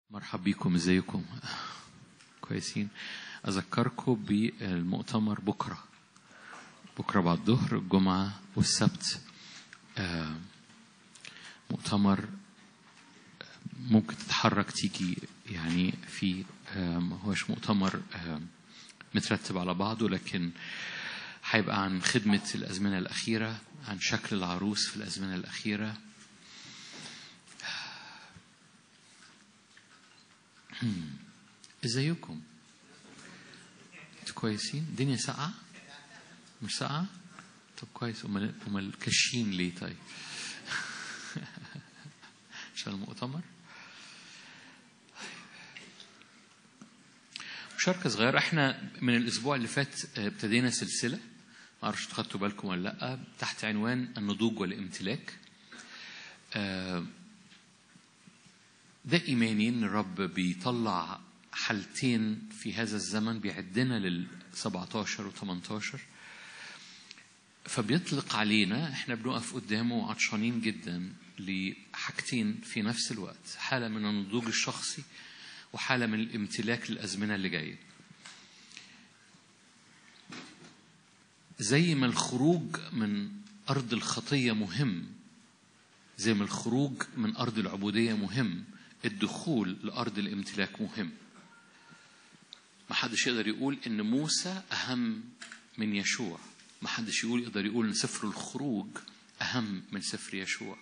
مرحب بيكم ازيكم كويسين اذكركم بالمؤتمر بكره بكره بعد الظهر الجمعه والسبت آه، مؤتمر ممكن تتحرك تيجي يعني في آه، ما هوش مؤتمر آه، مترتب على بعضه لكن هيبقى عن خدمة الأزمنة الأخيرة عن شكل العروس في الأزمنة الأخيرة ازيكم انتوا كويسين الدنيا ساقعة مش ساقعة طب كويس امال امال كاشين ليه طيب عشان المؤتمر مشاركة صغيرة احنا من الأسبوع اللي فات آه، ابتدينا سلسلة ما اعرفش خدتوا بالكم ولا لا تحت عنوان النضوج والامتلاك آه، ده إيماني إن الرب بيطلع حالتين في هذا الزمن بيعدنا لل 17 و 18 فبيطلق علينا احنا بنقف قدامه عطشانين جدا لحاجتين في نفس الوقت حالة من النضوج الشخصي وحالة من الامتلاك للأزمنة اللي جاية زي ما الخروج من أرض الخطية مهم زي ما الخروج من أرض العبودية مهم الدخول لأرض الامتلاك مهم ما حدش يقدر يقول إن موسى أهم من يشوع ما حدش يقول يقدر يقول إن سفر الخروج أهم من سفر يشوع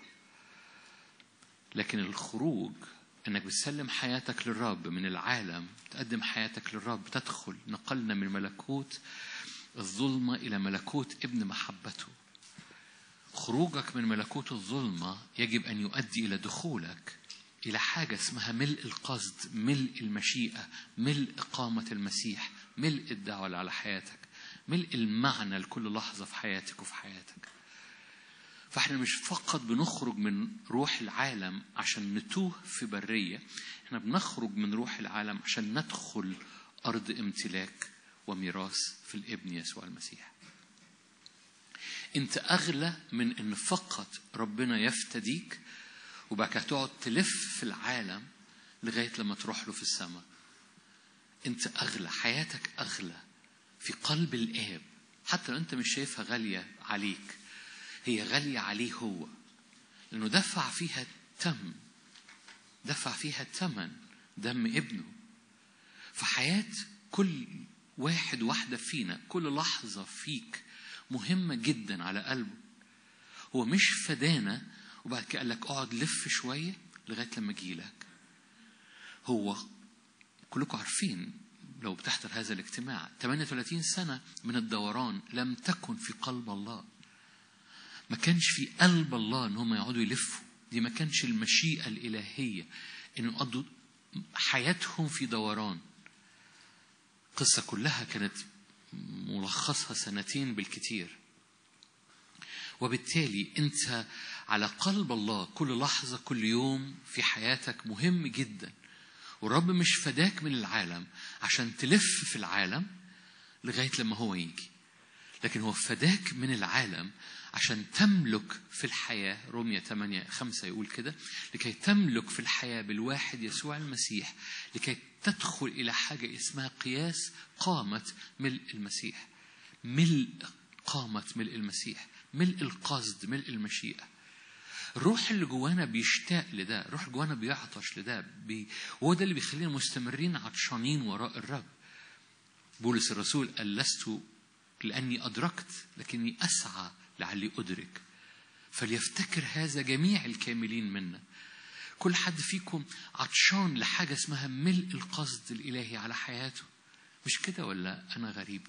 لكن الخروج انك بتسلم حياتك للرب من العالم تقدم حياتك للرب تدخل نقلنا من ملكوت الظلمة إلى ملكوت ابن محبته خروجك من ملكوت الظلمة يجب أن يؤدي إلى دخولك إلى حاجة اسمها ملء القصد ملء المشيئة ملء إقامة المسيح ملء الدعوة اللي على حياتك ملء المعنى لكل لحظة في حياتك وفي حياتك فاحنا مش فقط بنخرج من روح العالم عشان نتوه في برية احنا بنخرج من روح العالم عشان ندخل أرض امتلاك وميراث في الابن يسوع المسيح انت أغلى من ان فقط ربنا يفتديك وبعد كده تقعد تلف في العالم لغاية لما تروح له في السماء انت أغلى حياتك أغلى في قلب الآب حتى لو انت مش شايفها غالية عليك هي غالية عليه هو لأنه دفع فيها تم دفع فيها ثمن دم ابنه فحياة كل واحد واحدة فينا كل لحظة فيك مهمة جدا على قلبه هو مش فدانا وبعد كده قال لك اقعد لف شوية لغاية لما أجيلك هو كلكم عارفين لو بتحضر هذا الاجتماع 38 سنة من الدوران لم تكن في قلب الله ما كانش في قلب الله ان هم يقعدوا يلفوا دي ما كانش المشيئة الإلهية ان يقضوا حياتهم في دوران القصة كلها كانت ملخصها سنتين بالكتير وبالتالي انت على قلب الله كل لحظة كل يوم في حياتك مهم جدا والرب مش فداك من العالم عشان تلف في العالم لغاية لما هو يجي لكن هو فداك من العالم عشان تملك في الحياة رومية 8 5 يقول كده لكي تملك في الحياة بالواحد يسوع المسيح لكي تدخل إلى حاجة اسمها قياس قامة ملء المسيح ملء قامة ملء المسيح ملء القصد ملء المشيئة الروح اللي جوانا بيشتاق لده الروح اللي جوانا بيعطش لده بي... وهو ده اللي بيخلينا مستمرين عطشانين وراء الرب بولس الرسول قال لست لأني أدركت لكني أسعى لعلي أدرك فليفتكر هذا جميع الكاملين منا كل حد فيكم عطشان لحاجة اسمها ملء القصد الإلهي على حياته مش كده ولا أنا غريب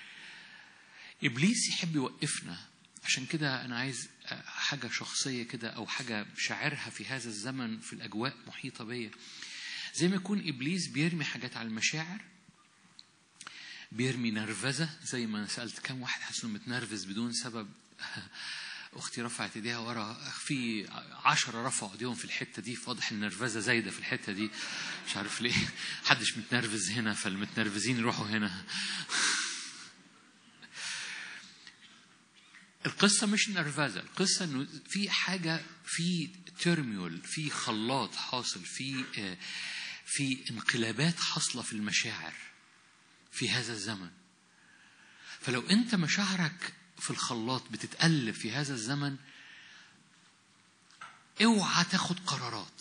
إبليس يحب يوقفنا عشان كده أنا عايز حاجة شخصية كده أو حاجة شاعرها في هذا الزمن في الأجواء محيطة بيا زي ما يكون إبليس بيرمي حاجات على المشاعر بيرمي نرفزة زي ما سألت كم واحد حاسس انه متنرفز بدون سبب اختي رفعت ايديها ورا في عشرة رفعوا ايديهم في الحتة دي فواضح النرفزة زايدة في الحتة دي مش عارف ليه حدش متنرفز هنا فالمتنرفزين يروحوا هنا القصة مش نرفزة القصة انه في حاجة في ترميول في خلاط حاصل في في انقلابات حاصله في المشاعر في هذا الزمن فلو انت مشاعرك في الخلاط بتتقلب في هذا الزمن اوعى تاخد قرارات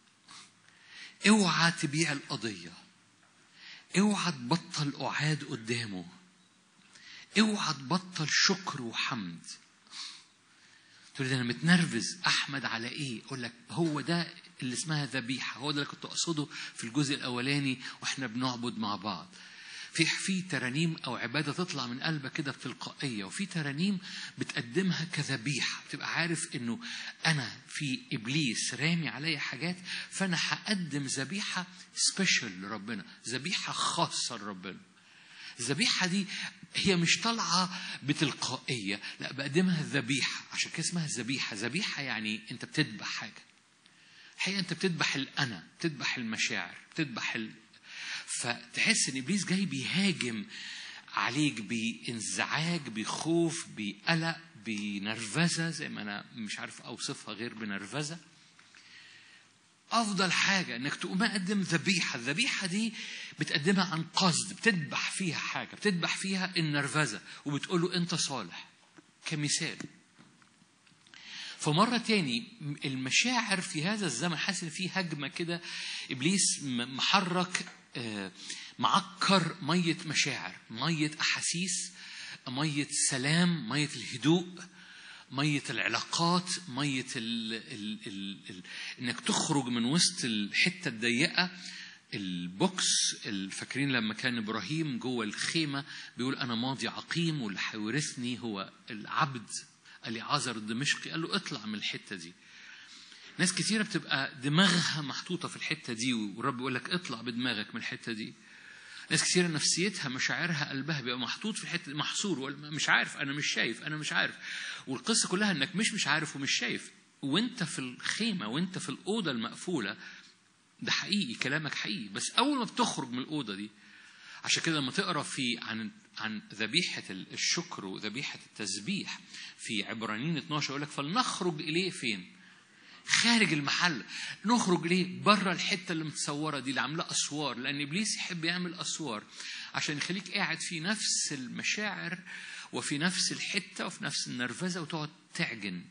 اوعى تبيع القضيه اوعى تبطل اعاد قدامه اوعى تبطل شكر وحمد تقول لي ده انا متنرفز احمد على ايه اقول لك هو ده اللي اسمها ذبيحه هو ده اللي كنت اقصده في الجزء الاولاني واحنا بنعبد مع بعض في في ترانيم او عباده تطلع من قلبك كده بتلقائيه وفي ترانيم بتقدمها كذبيحه بتبقى عارف انه انا في ابليس رامي عليا حاجات فانا هقدم ذبيحه سبيشال لربنا ذبيحه خاصه لربنا الذبيحه دي هي مش طالعه بتلقائيه لا بقدمها ذبيحه عشان كده اسمها ذبيحه ذبيحه يعني انت بتذبح حاجه الحقيقه انت بتذبح الانا بتذبح المشاعر بتذبح ال... فتحس ان ابليس جاي بيهاجم عليك بانزعاج بخوف بقلق بنرفزه زي ما انا مش عارف اوصفها غير بنرفزه افضل حاجه انك تقوم مقدم ذبيحه الذبيحه دي بتقدمها عن قصد بتذبح فيها حاجه بتذبح فيها النرفزه وبتقول له انت صالح كمثال فمرة تاني المشاعر في هذا الزمن حاسس ان في هجمة كده ابليس محرك معكر مية مشاعر مية احاسيس مية سلام مية الهدوء مية العلاقات مية ال ال ال ال انك تخرج من وسط الحتة الضيقة البوكس فاكرين لما كان ابراهيم جوه الخيمة بيقول انا ماضي عقيم واللي هيورثني هو العبد اليعازر الدمشقي قال له اطلع من الحتة دي ناس كتيرة بتبقى دماغها محطوطة في الحتة دي والرب يقول لك اطلع بدماغك من الحتة دي ناس كتيرة نفسيتها مشاعرها قلبها بيبقى محطوط في الحتة محصور مش عارف أنا مش شايف أنا مش عارف والقصة كلها إنك مش مش عارف ومش شايف وأنت في الخيمة وأنت في الأوضة المقفولة ده حقيقي كلامك حقيقي بس أول ما بتخرج من الأوضة دي عشان كده لما تقرا في عن عن ذبيحة الشكر وذبيحة التسبيح في عبرانيين 12 يقول لك فلنخرج إليه فين؟ خارج المحل نخرج ليه بره الحته اللي متصوره دي اللي عامله اسوار لان ابليس يحب يعمل اسوار عشان يخليك قاعد في نفس المشاعر وفي نفس الحته وفي نفس النرفزه وتقعد تعجن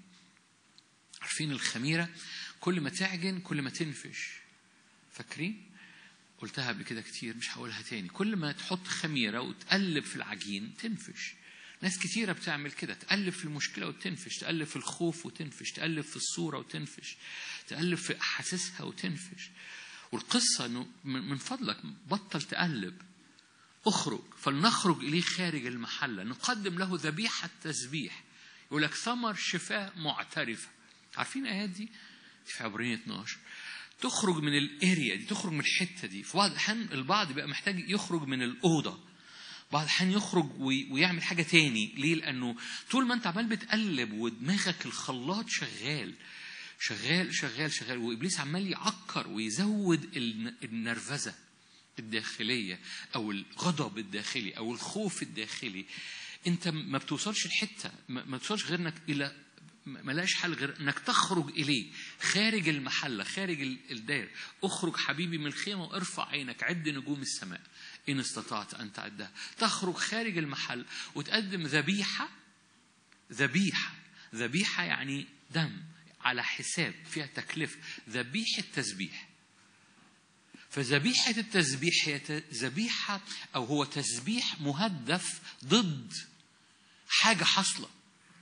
عارفين الخميره كل ما تعجن كل ما تنفش فاكرين قلتها قبل كده كتير مش هقولها تاني كل ما تحط خميره وتقلب في العجين تنفش ناس كتيرة بتعمل كده تقلب في المشكلة وتنفش تقلب في الخوف وتنفش تقلب في الصورة وتنفش تقلب في أحاسيسها وتنفش والقصة أنه من فضلك بطل تقلب اخرج فلنخرج إليه خارج المحلة نقدم له ذبيحة تسبيح يقول لك ثمر شفاء معترفة عارفين الآيات دي في عبرين 12 تخرج من الاريا دي تخرج من الحته دي في بعض الاحيان البعض بيبقى محتاج يخرج من الاوضه بعض الأحيان يخرج ويعمل حاجة تاني ليه؟ لأنه طول ما أنت عمال بتقلب ودماغك الخلاط شغال شغال شغال شغال وإبليس عمال يعكر ويزود النرفزة الداخلية أو الغضب الداخلي أو الخوف الداخلي أنت ما بتوصلش الحتة ما بتوصلش غير إنك إلى ملاش حل غير انك تخرج اليه خارج المحله خارج الدائر اخرج حبيبي من الخيمه وارفع عينك عد نجوم السماء إن استطعت أن تعدها تخرج خارج المحل وتقدم ذبيحة ذبيحة ذبيحة يعني دم على حساب فيها تكلفة ذبيحة تسبيح فذبيحة التسبيح هي ذبيحة أو هو تسبيح مهدف ضد حاجة حاصلة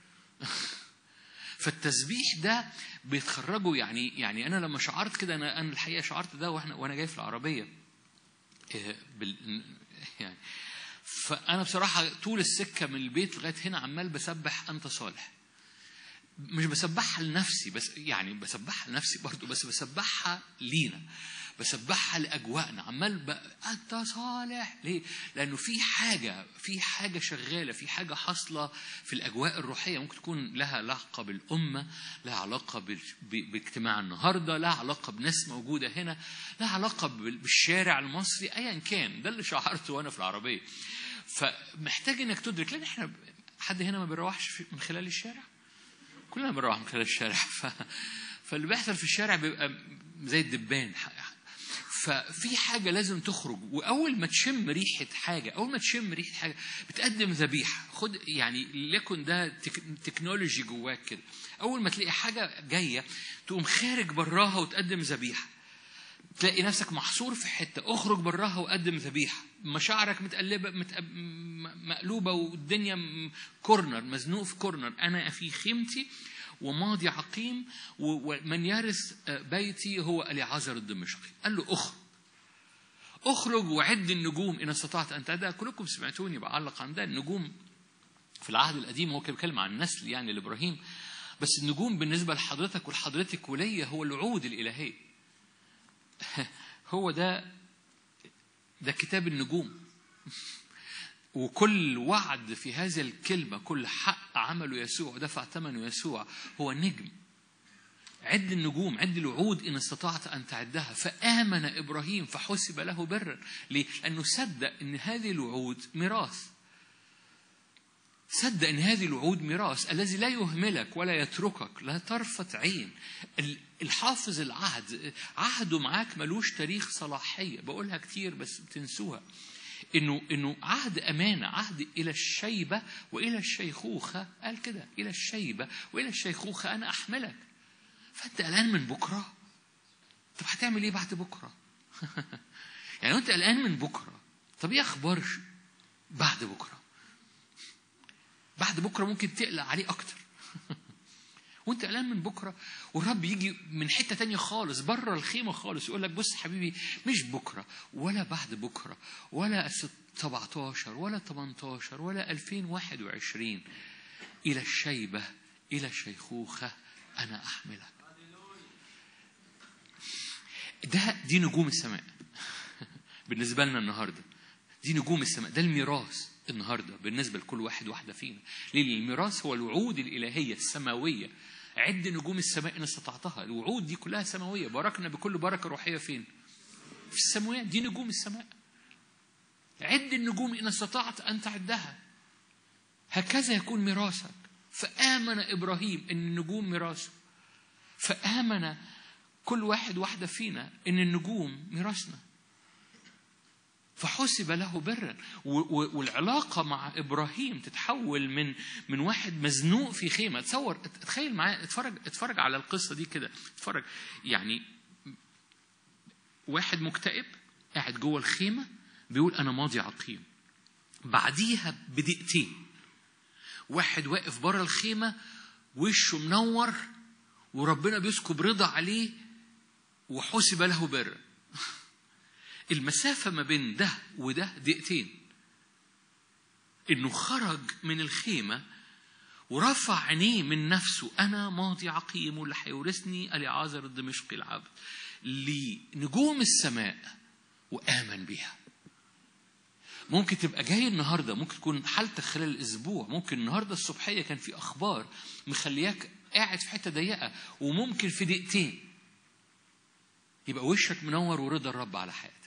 فالتسبيح ده بيتخرجوا يعني يعني انا لما شعرت كده انا انا الحقيقه شعرت ده واحنا وانا جاي في العربيه بال... يعني فأنا بصراحة طول السكة من البيت لغاية هنا عمال بسبح أنت صالح مش بسبحها لنفسي بس يعني بسبحها لنفسي برضو بس بسبحها لينا بسبحها لأجواءنا عمال ب... أنت صالح ليه؟ لأنه في حاجة في حاجة شغالة في حاجة حاصلة في الأجواء الروحية ممكن تكون لها علاقة بالأمة لها علاقة ب... ب... باجتماع النهاردة لها علاقة بناس موجودة هنا لها علاقة بالشارع المصري أيا كان ده اللي شعرته وأنا في العربية فمحتاج إنك تدرك لأن إحنا حد هنا ما بيروحش من خلال الشارع كلنا بنروح من خلال الشارع ف... فاللي بيحصل في الشارع بيبقى زي الدبان ف... ففي حاجة لازم تخرج وأول ما تشم ريحة حاجة أول ما تشم ريحة حاجة بتقدم ذبيحة خد يعني ليكن ده تك تكنولوجي جواك كده أول ما تلاقي حاجة جاية تقوم خارج براها وتقدم ذبيحة تلاقي نفسك محصور في حتة اخرج براها وقدم ذبيحة مشاعرك متقلبة متقب... مقلوبة والدنيا كورنر مزنوق في كورنر أنا في خيمتي وماضي عقيم ومن يرث بيتي هو اليعازر الدمشقي قال له اخرج اخرج وعد النجوم ان استطعت ان تعدها كلكم سمعتوني بعلق عن ده النجوم في العهد القديم هو كان بيتكلم عن النسل يعني لابراهيم بس النجوم بالنسبه لحضرتك ولحضرتك وليا هو الوعود الالهيه هو ده ده كتاب النجوم وكل وعد في هذه الكلمة كل حق عمله يسوع ودفع ثمنه يسوع هو نجم عد النجوم عد الوعود إن استطعت أن تعدها فآمن إبراهيم فحسب له برا ليه؟ لأنه صدق أن هذه الوعود ميراث صدق أن هذه الوعود ميراث الذي لا يهملك ولا يتركك لا طرفة عين الحافظ العهد عهده معاك ملوش تاريخ صلاحية بقولها كتير بس بتنسوها انه انه عهد امانه عهد الى الشيبه والى الشيخوخه قال كده الى الشيبه والى الشيخوخه انا احملك فانت قلقان من بكره طب هتعمل ايه بعد بكره يعني انت قلقان من بكره طب ايه اخبار بعد بكره بعد بكره ممكن تقلق عليه اكتر وانت قلقان من بكره والرب يجي من حته تانية خالص بره الخيمه خالص يقول لك بص حبيبي مش بكره ولا بعد بكره ولا 17 ولا 18 ولا 2021 الى الشيبه الى الشيخوخه انا احملك ده دي نجوم السماء بالنسبه لنا النهارده دي نجوم السماء ده الميراث النهارده بالنسبه لكل واحد واحده فينا ليه الميراث هو الوعود الالهيه السماويه عد نجوم السماء ان استطعتها الوعود دي كلها سماويه باركنا بكل بركه روحيه فين في السماوات دي نجوم السماء عد النجوم ان استطعت ان تعدها هكذا يكون ميراثك فامن ابراهيم ان النجوم ميراثه فامن كل واحد واحده فينا ان النجوم ميراثنا فحسب له برا والعلاقة مع إبراهيم تتحول من من واحد مزنوق في خيمة تصور تخيل معايا اتفرج اتفرج على القصة دي كده اتفرج يعني واحد مكتئب قاعد جوه الخيمة بيقول أنا ماضي عقيم بعديها بدقيقتين واحد واقف بره الخيمة وشه منور وربنا بيسكب رضا عليه وحسب له برا المسافة ما بين ده وده دقيقتين إنه خرج من الخيمة ورفع عينيه من نفسه أنا ماضي عقيم واللي هيورثني اليعازر الدمشقي العبد لنجوم السماء وآمن بها ممكن تبقى جاي النهارده ممكن تكون حالتك خلال الاسبوع ممكن النهارده الصبحيه كان في اخبار مخلياك قاعد في حته ضيقه وممكن في دقيقتين يبقى وشك منور ورضا الرب على حياتك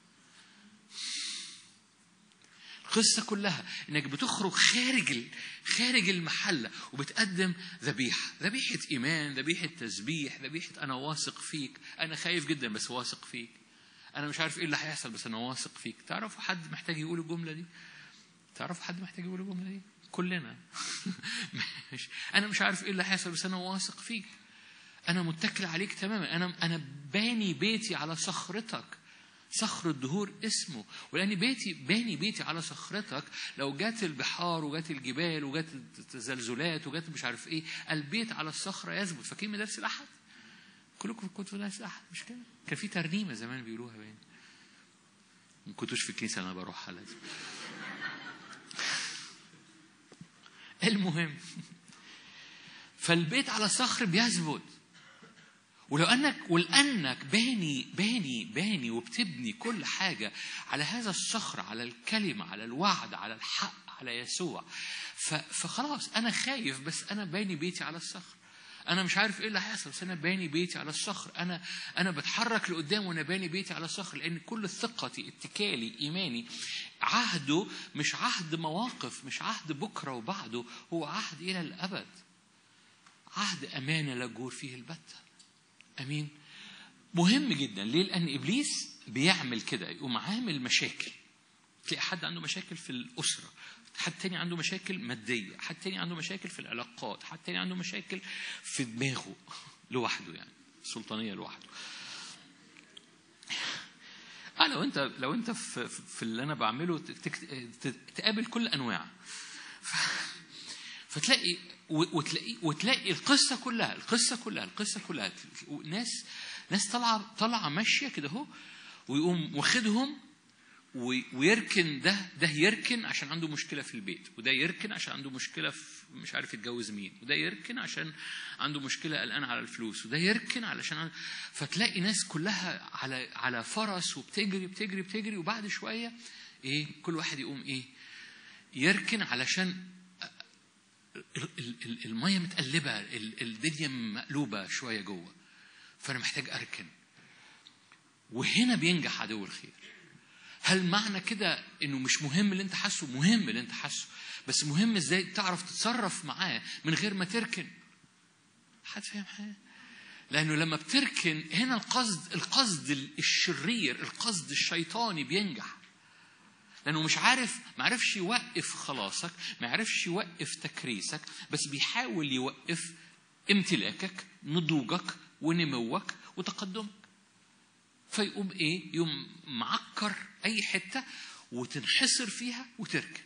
القصة كلها انك بتخرج خارج خارج المحلة وبتقدم ذبيحة، ذبيحة إيمان، ذبيحة تسبيح، ذبيحة أنا واثق فيك، أنا خايف جدا بس واثق فيك. أنا مش عارف إيه اللي هيحصل بس أنا واثق فيك، تعرفوا حد محتاج يقول الجملة دي؟ تعرفوا حد محتاج يقول الجملة دي؟ كلنا. مش أنا مش عارف إيه اللي هيحصل بس أنا واثق فيك. أنا متكل عليك تماما، أنا أنا باني بيتي على صخرتك. صخر الدهور اسمه ولأن بيتي باني بيتي على صخرتك لو جات البحار وجات الجبال وجات التزلزلات وجات مش عارف ايه البيت على الصخرة يثبت فاكرين مدارس الأحد كلكم كنتوا في مدارس الأحد مش كده كان في ترنيمة زمان بيقولوها باين ما كنتوش في الكنيسة أنا بروحها لازم المهم فالبيت على الصخر بيثبت ولو انك ولانك باني باني باني وبتبني كل حاجه على هذا الصخر على الكلمه على الوعد على الحق على يسوع فخلاص انا خايف بس انا باني بيتي على الصخر انا مش عارف ايه اللي هيحصل بس انا باني بيتي على الصخر انا انا بتحرك لقدام وانا باني بيتي على الصخر لان كل ثقتي اتكالي ايماني عهده مش عهد مواقف مش عهد بكره وبعده هو عهد الى الابد عهد امانه لا جور فيه البته امين مهم جدا ليه لان ابليس بيعمل كده يقوم عامل مشاكل تلاقي حد عنده مشاكل في الأسرة حد تاني عنده مشاكل مادية حد تاني عنده مشاكل في العلاقات حد تاني عنده مشاكل في دماغه لوحده يعني سلطانية لوحده اه لو انت لو انت في, في اللي انا بعمله تقابل كل انواع فتلاقي وتلاقي وتلاقي القصه كلها القصه كلها القصه كلها ناس ناس طالعه طالعه ماشيه كده اهو ويقوم واخدهم ويركن ده ده يركن عشان عنده مشكله في البيت وده يركن عشان عنده مشكله في مش عارف يتجوز مين وده يركن عشان عنده مشكله قلقان على الفلوس وده يركن علشان فتلاقي ناس كلها على على فرس وبتجري بتجري بتجري وبعد شويه ايه كل واحد يقوم ايه يركن علشان الميه متقلبه الدنيا مقلوبه شويه جوه فانا محتاج اركن وهنا بينجح عدو الخير هل معنى كده انه مش مهم اللي انت حاسه مهم اللي انت حاسه بس مهم ازاي تعرف تتصرف معاه من غير ما تركن حد فاهم حاجه لانه لما بتركن هنا القصد القصد الشرير القصد الشيطاني بينجح لانه مش عارف ما عرفش يوقف خلاصك ما عرفش يوقف تكريسك بس بيحاول يوقف امتلاكك نضوجك ونموك وتقدمك فيقوم ايه يقوم معكر اي حته وتنحصر فيها وتركن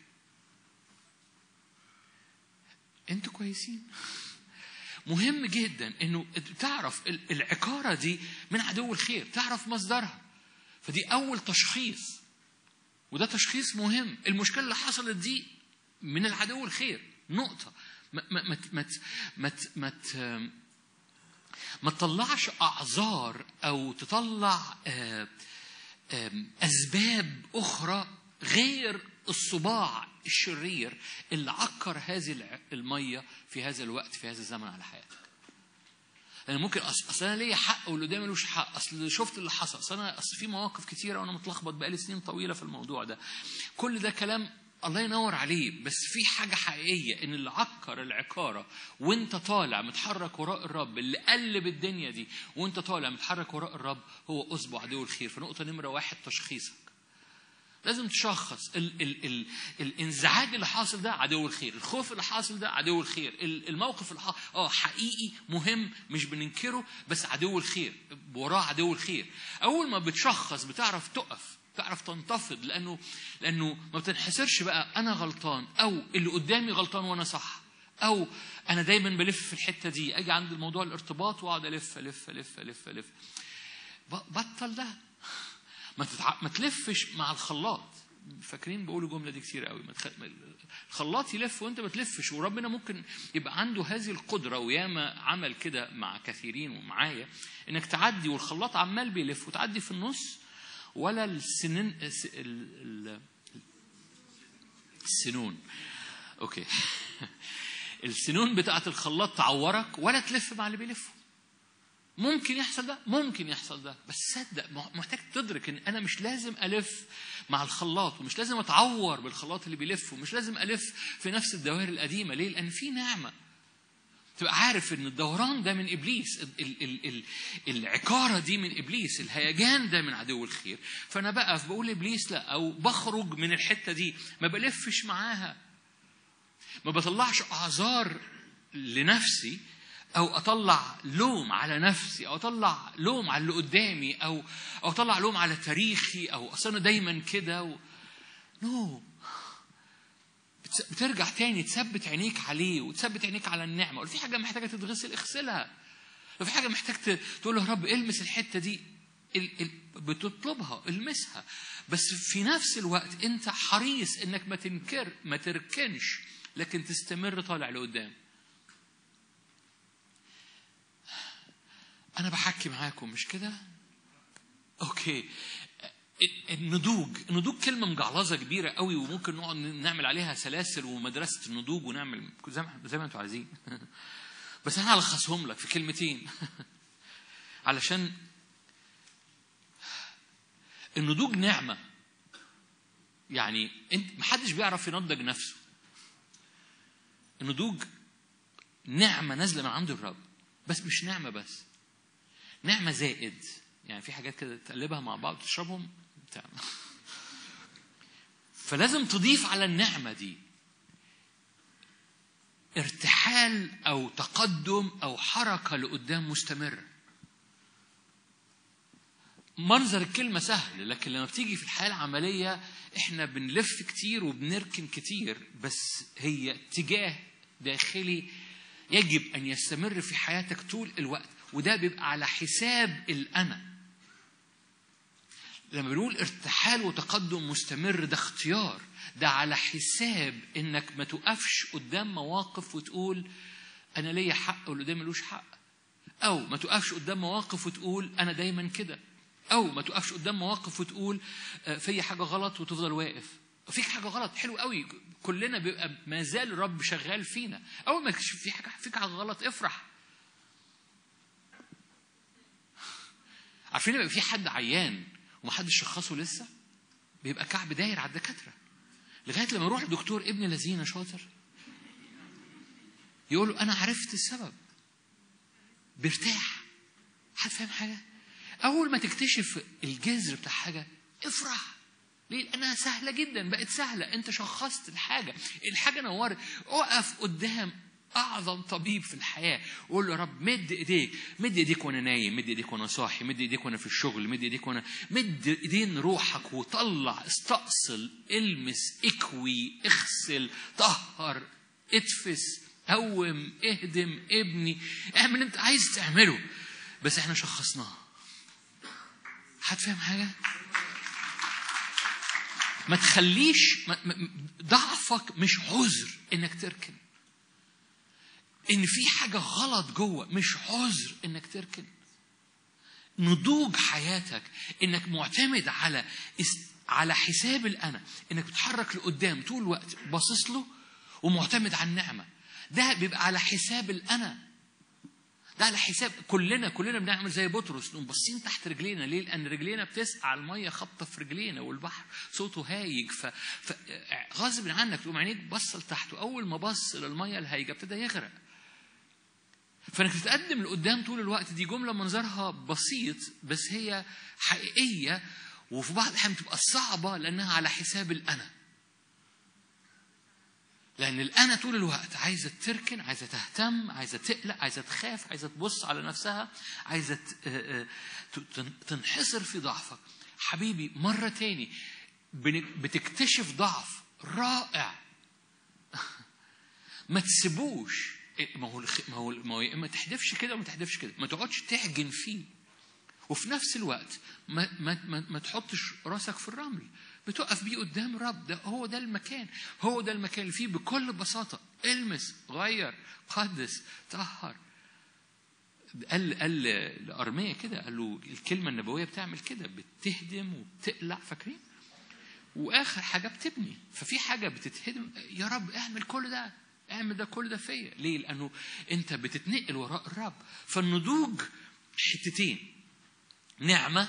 انتوا كويسين مهم جدا انه تعرف العكاره دي من عدو الخير تعرف مصدرها فدي اول تشخيص وده تشخيص مهم المشكله اللي حصلت دي من العدو الخير نقطه ما ما ما ما ما, ما, ما ما تطلعش اعذار او تطلع اسباب اخرى غير الصباع الشرير اللي عكر هذه الميه في هذا الوقت في هذا الزمن على حياتك لان ممكن اصل انا ليا حق واللي قدامي ملوش حق اصل شفت اللي حصل اصل انا اصل في مواقف كتيره وانا متلخبط بقالي سنين طويله في الموضوع ده كل ده كلام الله ينور عليه بس في حاجة حقيقية إن اللي عكر العكارة وأنت طالع متحرك وراء الرب اللي قلب الدنيا دي وأنت طالع متحرك وراء الرب هو أصبع عدو الخير فنقطة نمرة واحد تشخيصك لازم تشخص ال ال ال الانزعاج اللي حاصل ده عدو الخير الخوف اللي حاصل ده عدو الخير الموقف اللي حاصل اه حقيقي مهم مش بننكره بس عدو الخير وراه عدو الخير اول ما بتشخص بتعرف تقف تعرف تنتفض لانه لانه ما بتنحسرش بقى انا غلطان او اللي قدامي غلطان وانا صح او انا دايما بلف في الحته دي اجي عند الموضوع الارتباط واقعد الف الف الف الف الف بطل ده ما تتع... ما تلفش مع الخلاط فاكرين بقول الجمله دي كتير قوي تخ... الخلاط يلف وانت ما تلفش وربنا ممكن يبقى عنده هذه القدره وياما عمل كده مع كثيرين ومعايا انك تعدي والخلاط عمال بيلف وتعدي في النص ولا السنين السنون اوكي السنون بتاعت الخلاط تعورك ولا تلف مع اللي بيلفوا ممكن يحصل ده ممكن يحصل ده بس صدق محتاج تدرك ان انا مش لازم الف مع الخلاط ومش لازم اتعور بالخلاط اللي بيلف ومش لازم الف في نفس الدوائر القديمه ليه لان في نعمه تبقى عارف ان الدوران ده من ابليس ال ال ال العكاره دي من ابليس الهيجان ده من عدو الخير فانا بقف بقول ابليس لا او بخرج من الحته دي ما بلفش معاها ما بطلعش اعذار لنفسي او اطلع لوم على نفسي او اطلع لوم على اللي قدامي او او اطلع لوم على تاريخي او اصل انا دايما كده و... نو بترجع تاني تثبت عينيك عليه وتثبت عينيك على النعمه ولو في حاجه محتاجه تتغسل اغسلها لو في حاجه محتاج تقول له يا رب المس الحته دي ال... ال... بتطلبها المسها بس في نفس الوقت انت حريص انك ما تنكر ما تركنش لكن تستمر طالع لقدام انا بحكي معاكم مش كده اوكي النضوج النضوج كلمة مجعلظة كبيرة قوي وممكن نقعد نعمل عليها سلاسل ومدرسة النضوج ونعمل زي ما زي ما انتوا عايزين بس انا هلخصهم لك في كلمتين علشان النضوج نعمة يعني انت محدش بيعرف ينضج نفسه النضوج نعمة نازلة من عند الرب بس مش نعمة بس نعمة زائد يعني في حاجات كده تقلبها مع بعض وتشربهم بتاع فلازم تضيف على النعمة دي ارتحال أو تقدم أو حركة لقدام مستمرة منظر الكلمة سهل لكن لما بتيجي في الحياة العملية احنا بنلف كتير وبنركن كتير بس هي اتجاه داخلي يجب أن يستمر في حياتك طول الوقت وده بيبقى على حساب الأنا لما بنقول ارتحال وتقدم مستمر ده اختيار ده على حساب انك ما تقفش قدام مواقف وتقول انا ليا حق واللي قدامي ملوش حق او ما تقفش قدام مواقف وتقول انا دايما كده او ما تقفش قدام مواقف وتقول آه، فيا حاجه غلط وتفضل واقف فيك حاجه غلط حلو قوي كلنا بيبقى ما زال الرب شغال فينا اول ما تكتشف في حاجه فيك حاجه غلط افرح عارفين يبقى في حد عيان ومحدش شخصه لسه بيبقى كعب داير على الدكاتره لغايه لما يروح لدكتور ابن لذينه شاطر يقول له انا عرفت السبب بيرتاح حد فاهم حاجه اول ما تكتشف الجذر بتاع حاجه افرح ليه؟ لأنها سهلة جدا بقت سهلة أنت شخصت الحاجة الحاجة نورت أقف قدام أعظم طبيب في الحياة وقول له يا رب مد إيديك مد إيديك وأنا نايم مد إيديك وأنا صاحي مد إيديك وأنا في الشغل مد إيديك وأنا مد إيدين روحك وطلع استأصل المس اكوي اغسل طهر اتفس قوم اهدم ابني اعمل اللي انت عايز تعمله بس احنا شخصناه حد فاهم حاجه ما تخليش ما- ما- ضعفك مش عذر انك تركن ان في حاجه غلط جوه مش عذر انك تركن نضوج حياتك انك معتمد على اس- على حساب الانا انك بتتحرك لقدام طول الوقت باصص له ومعتمد على النعمه ده بيبقى على حساب الانا ده على حساب كلنا كلنا بنعمل زي بطرس نقوم باصين تحت رجلينا ليه؟ لان رجلينا بتسقع الميه خابطه في رجلينا والبحر صوته هايج ف... ف... غصب عنك تقوم عينيك بص لتحت واول ما بص للميه الهايجه ابتدى يغرق فانك تتقدم لقدام طول الوقت دي جمله منظرها بسيط بس هي حقيقيه وفي بعض الاحيان بتبقى صعبه لانها على حساب الانا لأن الأنا طول الوقت عايزة تركن عايزة تهتم عايزة تقلق عايزة تخاف عايزة تبص على نفسها عايزة ت- آه، آه، ت- تنحصر في ضعفك حبيبي مرة تاني بن- بتكتشف ضعف رائع ما تسيبوش إيه، ما هو الخ- ما هو ما هو يا اما تحدفش كده وما تحدفش كده ما تقعدش تعجن فيه وفي نفس الوقت ما ما ما, ما تحطش راسك في الرمل بتقف بيه قدام الرب ده هو ده المكان هو ده المكان اللي فيه بكل بساطة المس غير قدس طهر قال قال لأرمية كده قال له الكلمة النبوية بتعمل كده بتهدم وبتقلع فاكرين واخر حاجه بتبني ففي حاجه بتتهدم يا رب اعمل كل ده اعمل ده كل ده فيا ليه لانه انت بتتنقل وراء الرب فالنضوج حتتين نعمه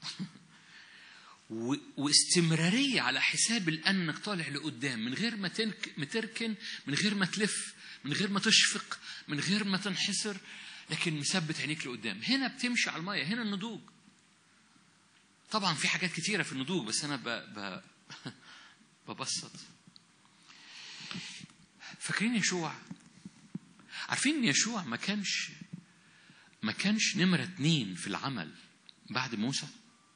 و- واستمراريه على حساب الان انك طالع لقدام من غير ما تنك ما تركن من غير ما تلف من غير ما تشفق من غير ما تنحسر لكن مثبت عينيك لقدام هنا بتمشي على الميه هنا النضوج طبعا في حاجات كتيرة في النضوج بس أنا ب... ب... ببسط فاكرين يشوع عارفين إن يشوع ما كانش ما كانش نمرة اتنين في العمل بعد موسى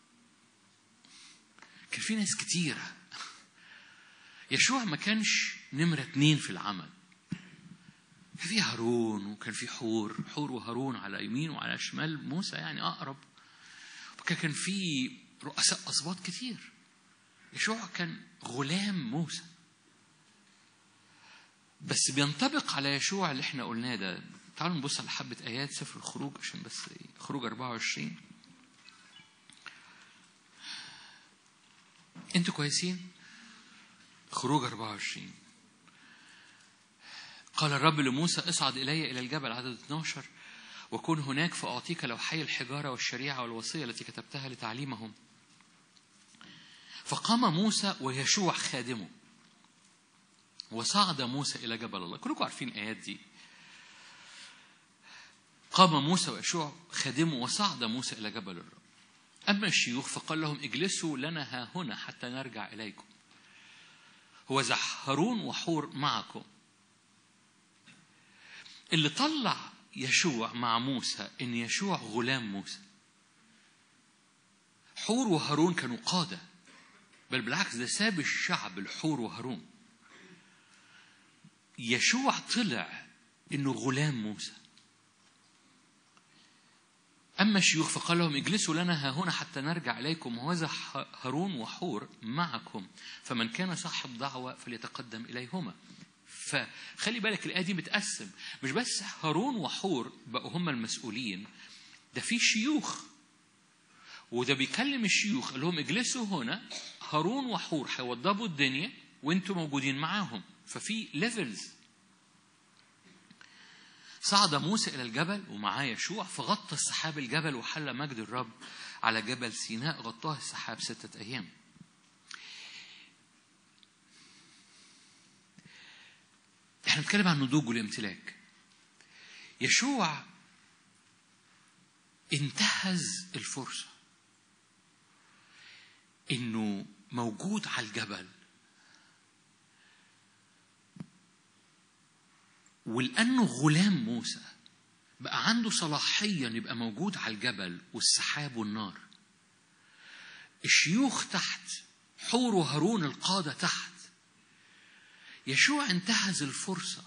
كان في ناس كتيرة يشوع ما كانش نمرة اتنين في العمل كان في هارون وكان في حور حور وهارون على يمين وعلى شمال موسى يعني أقرب وكان كان في رؤساء أسباط كتير يشوع كان غلام موسى بس بينطبق على يشوع اللي احنا قلناه ده تعالوا نبص على حبة آيات سفر الخروج عشان بس خروج 24 انتوا كويسين؟ خروج 24 قال الرب لموسى اصعد إلي إلى الجبل عدد 12 وكن هناك فأعطيك لوحي الحجارة والشريعة والوصية التي كتبتها لتعليمهم فقام موسى ويشوع خادمه وصعد موسى إلى جبل الله كلكم عارفين الآيات دي قام موسى ويشوع خادمه وصعد موسى إلى جبل الرب أما الشيوخ فقال لهم اجلسوا لنا ها هنا حتى نرجع إليكم هو هارون وحور معكم اللي طلع يشوع مع موسى إن يشوع غلام موسى حور وهارون كانوا قادة بل بالعكس ده ساب الشعب الحور وهارون يشوع طلع انه غلام موسى أما الشيوخ فقال لهم اجلسوا لنا ها هنا حتى نرجع إليكم وهذا هارون وحور معكم فمن كان صاحب دعوة فليتقدم إليهما فخلي بالك الآية دي متقسم مش بس هارون وحور بقوا هم المسؤولين ده في شيوخ وده بيكلم الشيوخ قال لهم اجلسوا هنا هارون وحور هيوضبوا الدنيا وانتوا موجودين معاهم ففي ليفلز صعد موسى إلى الجبل ومعاه يشوع فغطى السحاب الجبل وحل مجد الرب على جبل سيناء غطاه السحاب ستة أيام احنا بنتكلم عن النضوج والامتلاك يشوع انتهز الفرصة انه موجود على الجبل ولأنه غلام موسى بقى عنده صلاحية أن يبقى موجود على الجبل والسحاب والنار الشيوخ تحت حور وهارون القادة تحت يشوع انتهز الفرصة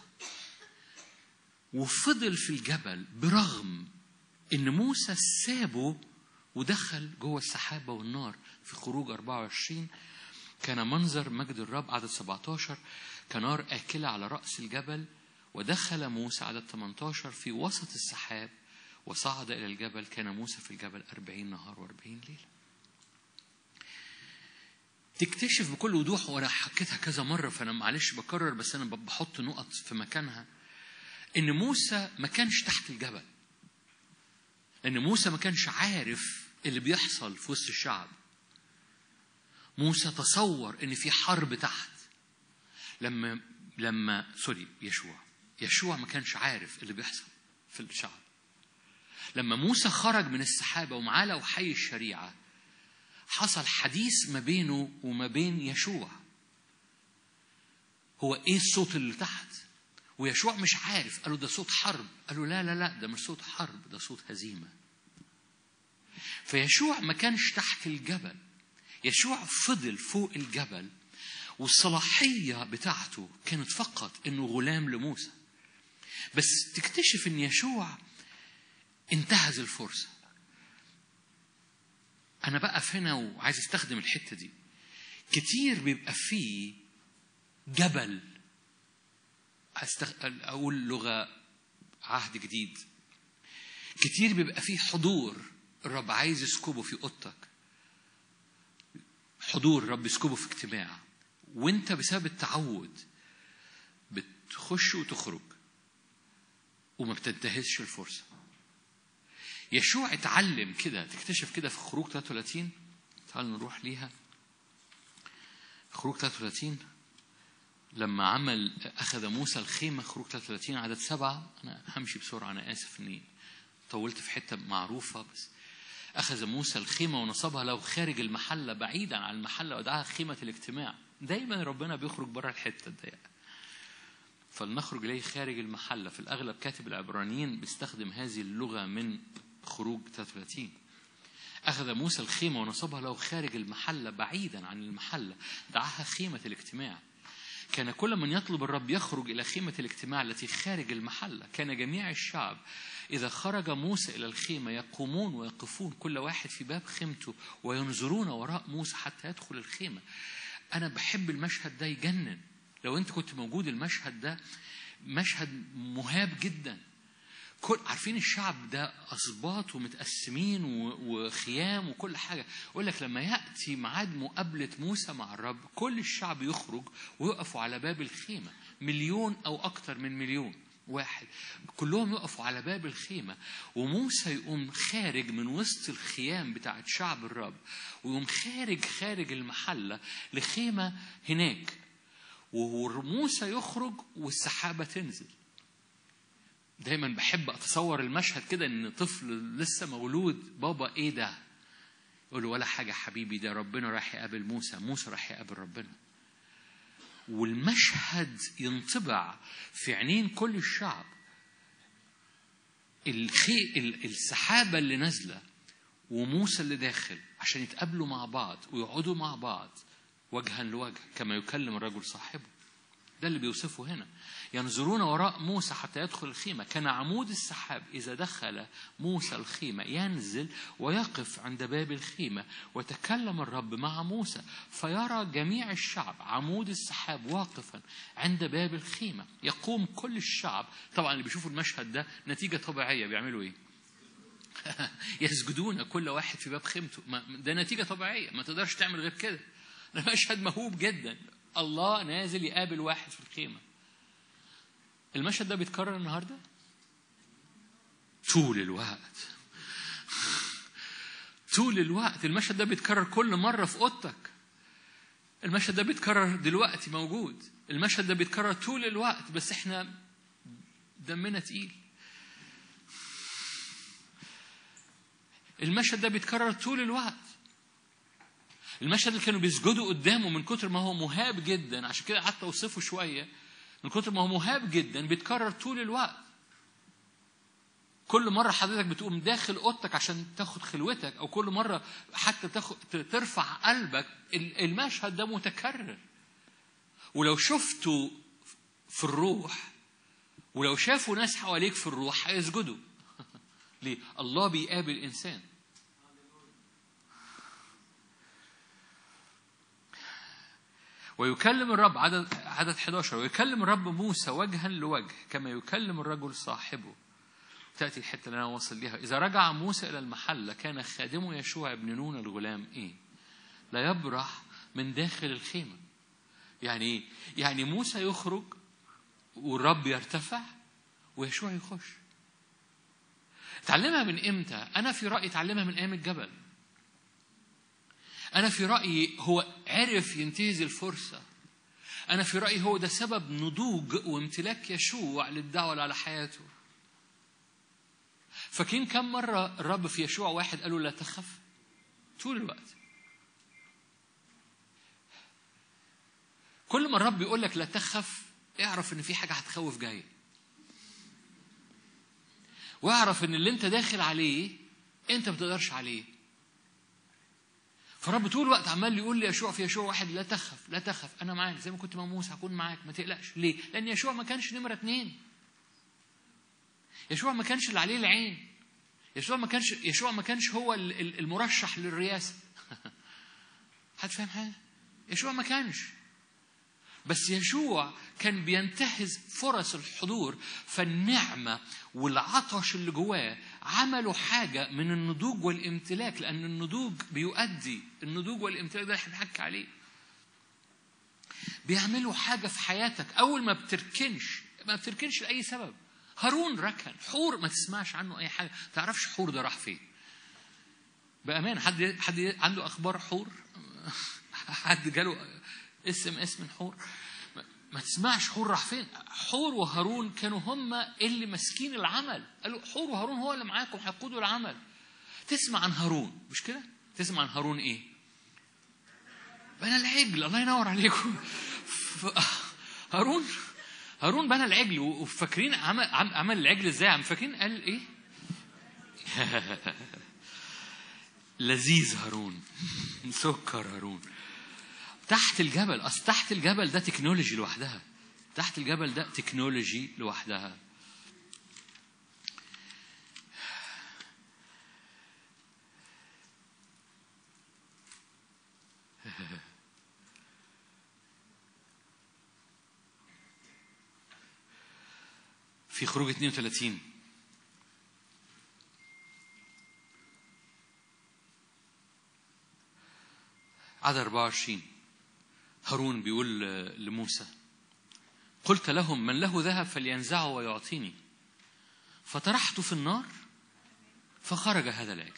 وفضل في الجبل برغم ان موسى سابه ودخل جوه السحابة والنار في خروج 24 كان منظر مجد الرب عدد 17 كنار آكلة على رأس الجبل ودخل موسى عدد 18 في وسط السحاب وصعد إلى الجبل كان موسى في الجبل أربعين نهار وأربعين ليلة تكتشف بكل وضوح وأنا حكيتها كذا مرة فأنا معلش بكرر بس أنا بحط نقط في مكانها إن موسى ما كانش تحت الجبل لأن موسى ما كانش عارف اللي بيحصل في وسط الشعب موسى تصور إن في حرب تحت لما لما سوري يشوع يشوع ما كانش عارف اللي بيحصل في الشعب لما موسى خرج من السحابة ومعاه لوحي الشريعة حصل حديث ما بينه وما بين يشوع هو ايه الصوت اللي تحت ويشوع مش عارف قالوا ده صوت حرب قالوا لا لا لا ده مش صوت حرب ده صوت هزيمة فيشوع ما كانش تحت الجبل يشوع فضل فوق الجبل والصلاحية بتاعته كانت فقط انه غلام لموسى بس تكتشف ان يشوع انتهز الفرصة أنا بقف هنا وعايز أستخدم الحتة دي كتير بيبقى فيه جبل أستخ... أقول لغة عهد جديد كتير بيبقى فيه حضور الرب عايز يسكبه في أوضتك حضور الرب يسكبه في اجتماع وانت بسبب التعود بتخش وتخرج وما بتنتهزش الفرصة يشوع اتعلم كده تكتشف كده في خروج 33 تعال نروح ليها خروج 33 لما عمل أخذ موسى الخيمة خروج 33 عدد سبعة أنا همشي بسرعة أنا آسف إني طولت في حتة معروفة بس أخذ موسى الخيمة ونصبها له خارج المحلة بعيدا عن المحلة ودعاها خيمة الاجتماع دايما ربنا بيخرج بره الحتة الضيقة فلنخرج إليه خارج المحلة في الأغلب كاتب العبرانيين بيستخدم هذه اللغة من خروج 33 أخذ موسى الخيمة ونصبها له خارج المحلة بعيدا عن المحلة دعاها خيمة الاجتماع كان كل من يطلب الرب يخرج إلى خيمة الاجتماع التي خارج المحلة كان جميع الشعب إذا خرج موسى إلى الخيمة يقومون ويقفون كل واحد في باب خيمته وينظرون وراء موسى حتى يدخل الخيمة أنا بحب المشهد ده يجنن لو أنت كنت موجود المشهد ده مشهد مهاب جدا كل عارفين الشعب ده أسباط ومتقسمين وخيام وكل حاجة يقول لك لما يأتي ميعاد مقابلة موسى مع الرب كل الشعب يخرج ويقفوا على باب الخيمة مليون أو أكثر من مليون واحد كلهم يقفوا على باب الخيمة وموسى يقوم خارج من وسط الخيام بتاعت شعب الرب ويقوم خارج خارج المحلة لخيمة هناك وموسى يخرج والسحابة تنزل دايما بحب اتصور المشهد كده ان طفل لسه مولود بابا ايه ده يقول له ولا حاجة حبيبي ده ربنا راح يقابل موسى موسى راح يقابل ربنا والمشهد ينطبع في عينين كل الشعب الخي السحابة اللي نازلة وموسى اللي داخل عشان يتقابلوا مع بعض ويقعدوا مع بعض وجها لوجه كما يكلم الرجل صاحبه ده اللي بيوصفه هنا ينظرون وراء موسى حتى يدخل الخيمة كان عمود السحاب إذا دخل موسى الخيمة ينزل ويقف عند باب الخيمة وتكلم الرب مع موسى فيرى جميع الشعب عمود السحاب واقفا عند باب الخيمة يقوم كل الشعب طبعا اللي بيشوفوا المشهد ده نتيجة طبيعية بيعملوا إيه يسجدون كل واحد في باب خيمته ده نتيجة طبيعية ما تقدرش تعمل غير كده ده مشهد مهوب جدا الله نازل يقابل واحد في الخيمة المشهد ده بيتكرر النهاردة طول الوقت طول الوقت المشهد ده بيتكرر كل مرة في أوضتك المشهد ده بيتكرر دلوقتي موجود المشهد ده بيتكرر طول الوقت بس احنا دمنا تقيل المشهد ده بيتكرر طول الوقت المشهد اللي كانوا بيسجدوا قدامه من كتر ما هو مهاب جدا عشان كده قعدت اوصفه شويه من كتر ما هو مهاب جدا بيتكرر طول الوقت كل مرة حضرتك بتقوم داخل أوضتك عشان تاخد خلوتك أو كل مرة حتى تاخد ترفع قلبك المشهد ده متكرر ولو شفته في الروح ولو شافوا ناس حواليك في الروح هيسجدوا ليه؟ الله بيقابل إنسان ويكلم الرب عدد عدد 11 ويكلم الرب موسى وجها لوجه كما يكلم الرجل صاحبه تأتي الحتة اللي أنا واصل ليها إذا رجع موسى إلى المحل كان خادمه يشوع بن نون الغلام إيه لا يبرح من داخل الخيمة يعني إيه يعني موسى يخرج والرب يرتفع ويشوع يخش تعلمها من إمتى أنا في رأيي تعلمها من أيام الجبل أنا في رأيي هو عرف ينتهز الفرصة أنا في رأيي هو ده سبب نضوج وامتلاك يشوع للدعوة اللي على حياته فاكرين كم مرة الرب في يشوع واحد قال له لا تخف طول الوقت كل ما الرب يقول لك لا تخف اعرف ان في حاجة هتخوف جاية واعرف ان اللي انت داخل عليه انت ما بتقدرش عليه فالرب طول الوقت عمال يقول لي يشوع في يشوع واحد لا تخف لا تخف انا معاك زي ما كنت مع موسى هكون معاك ما تقلقش ليه؟ لان يشوع ما كانش نمره اتنين يشوع ما كانش اللي عليه العين يشوع ما كانش يشوع ما كانش هو المرشح للرئاسه حد فاهم حاجه؟ يشوع ما كانش بس يشوع كان بينتهز فرص الحضور فالنعمة والعطش اللي جواه عملوا حاجة من النضوج والامتلاك لأن النضوج بيؤدي النضوج والامتلاك ده احنا بنحكي عليه بيعملوا حاجة في حياتك أول ما بتركنش ما بتركنش لأي سبب هارون ركن حور ما تسمعش عنه أي حاجة ما تعرفش حور ده راح فين بأمان حد حد عنده أخبار حور حد جاله اسم اسم من حور ما تسمعش حور راح فين حور وهارون كانوا هم اللي ماسكين العمل قالوا حور وهارون هو اللي معاكم هيقودوا العمل تسمع عن هارون مش كده تسمع عن هارون ايه بنى العجل الله ينور عليكم هارون هارون بنى العجل وفاكرين عمل عمل العجل ازاي عم فاكرين قال ايه لذيذ هارون سكر هارون تحت الجبل اصل تحت الجبل ده تكنولوجي لوحدها تحت الجبل ده تكنولوجي لوحدها في خروج 32 عدد 24 هارون بيقول لموسى قلت لهم من له ذهب فلينزعه ويعطيني فطرحت في النار فخرج هذا العجل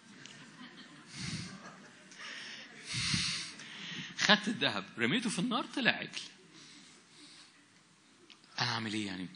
خدت الذهب رميته في النار طلع عجل انا اعمل ايه يعني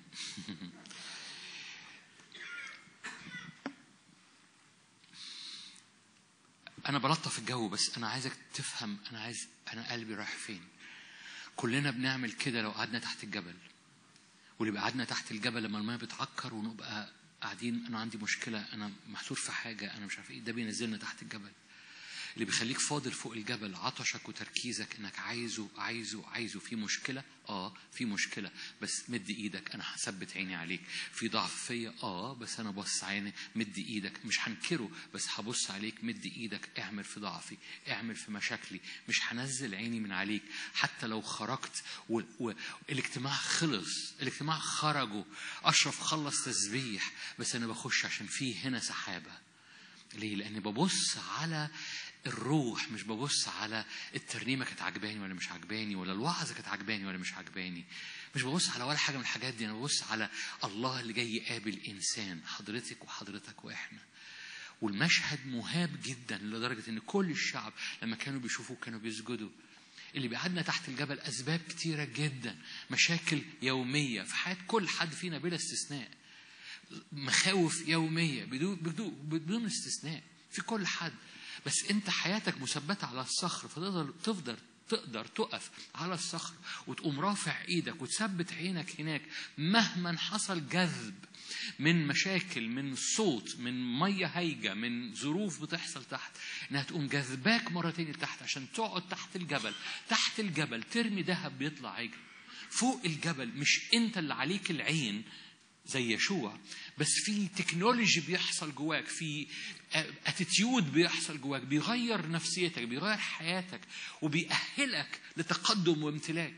انا بلطف الجو بس انا عايزك تفهم انا عايز انا قلبي رايح فين كلنا بنعمل كده لو قعدنا تحت الجبل واللي قعدنا تحت الجبل لما الماء بتعكر ونبقى قاعدين انا عندي مشكله انا محصور في حاجه انا مش عارف ايه ده بينزلنا تحت الجبل اللي بيخليك فاضل فوق الجبل عطشك وتركيزك انك عايزه عايزه عايزه في مشكله اه في مشكله بس مد ايدك انا هثبت عيني عليك في ضعف فيا اه بس انا بص عيني مد ايدك مش هنكره بس هبص عليك مد ايدك اعمل في ضعفي اعمل في مشاكلي مش هنزل عيني من عليك حتى لو خرجت والاجتماع خلص الاجتماع خرجوا اشرف خلص تسبيح بس انا بخش عشان في هنا سحابه ليه؟ لأني ببص على الروح مش ببص على الترنيمة كانت عجباني ولا مش عجباني ولا الوعظة كانت عجباني ولا مش عجباني مش ببص على ولا حاجة من الحاجات دي أنا ببص على الله اللي جاي يقابل إنسان حضرتك وحضرتك وإحنا والمشهد مهاب جدا لدرجة إن كل الشعب لما كانوا بيشوفوه كانوا بيسجدوا اللي بيقعدنا تحت الجبل أسباب كتيرة جدا مشاكل يومية في حياة كل حد فينا بلا استثناء مخاوف يومية بدون بدون بدون استثناء في كل حد بس انت حياتك مثبته على الصخر فتقدر تفضل تقدر تقف على الصخر وتقوم رافع ايدك وتثبت عينك هناك مهما حصل جذب من مشاكل من صوت من ميه هايجه من ظروف بتحصل تحت انها تقوم جذباك مره تاني لتحت عشان تقعد تحت الجبل تحت الجبل ترمي ذهب بيطلع عجل فوق الجبل مش انت اللي عليك العين زي يشوع بس في تكنولوجي بيحصل جواك في اتيتيود بيحصل جواك بيغير نفسيتك بيغير حياتك وبيأهلك لتقدم وامتلاك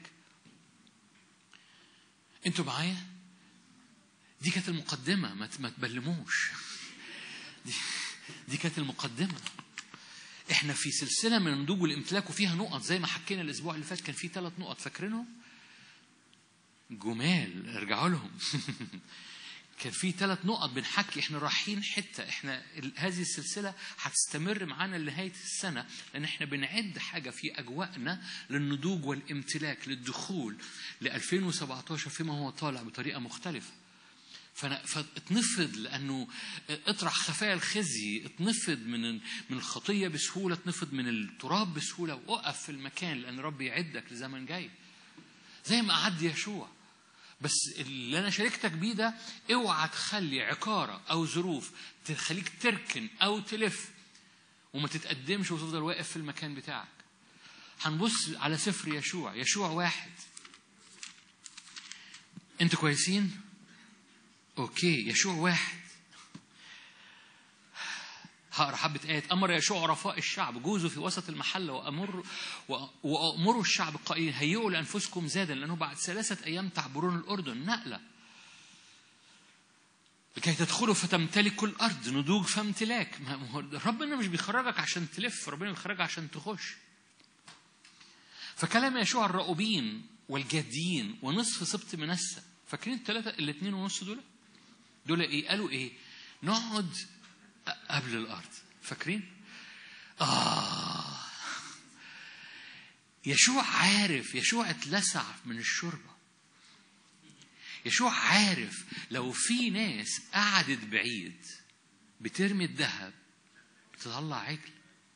انتوا معايا دي كانت المقدمة ما ما تبلموش دي, دي كانت المقدمة احنا في سلسلة من النضوج والامتلاك وفيها نقط زي ما حكينا الاسبوع اللي فات كان في ثلاث نقط فاكرينهم؟ جمال ارجعوا لهم كان في ثلاث نقط بنحكي احنا رايحين حته احنا هذه السلسله هتستمر معانا لنهايه السنه لان احنا بنعد حاجه في اجواءنا للنضوج والامتلاك للدخول ل 2017 فيما هو طالع بطريقه مختلفه فانا فاتنفض لانه اطرح خفايا الخزي اتنفض من من الخطيه بسهوله اتنفض من التراب بسهوله وقف في المكان لان رب يعدك لزمن جاي زي ما قعد يشوع بس اللي انا شاركتك بيه ده اوعى تخلي عقاره او ظروف تخليك تركن او تلف وما تتقدمش وتفضل واقف في المكان بتاعك هنبص على سفر يشوع يشوع واحد انتوا كويسين اوكي يشوع واحد هقرا حبة آيات أمر يشوع رفاء الشعب جوزوا في وسط المحلة وأمر وأمروا الشعب قائلين هيئوا لأنفسكم زادا لأنه بعد ثلاثة أيام تعبرون الأردن نقلة لكي تدخلوا فتمتلكوا الأرض نضوج فامتلاك ربنا مش بيخرجك عشان تلف ربنا بيخرجك عشان تخش فكلام يشوع الرؤوبين والجادين ونصف سبط منسى فاكرين الثلاثة الاثنين ونص دول دول ايه قالوا ايه نقعد قبل الأرض فاكرين؟ آه يشوع عارف يشوع اتلسع من الشوربة يشوع عارف لو في ناس قعدت بعيد بترمي الذهب بتطلع عجل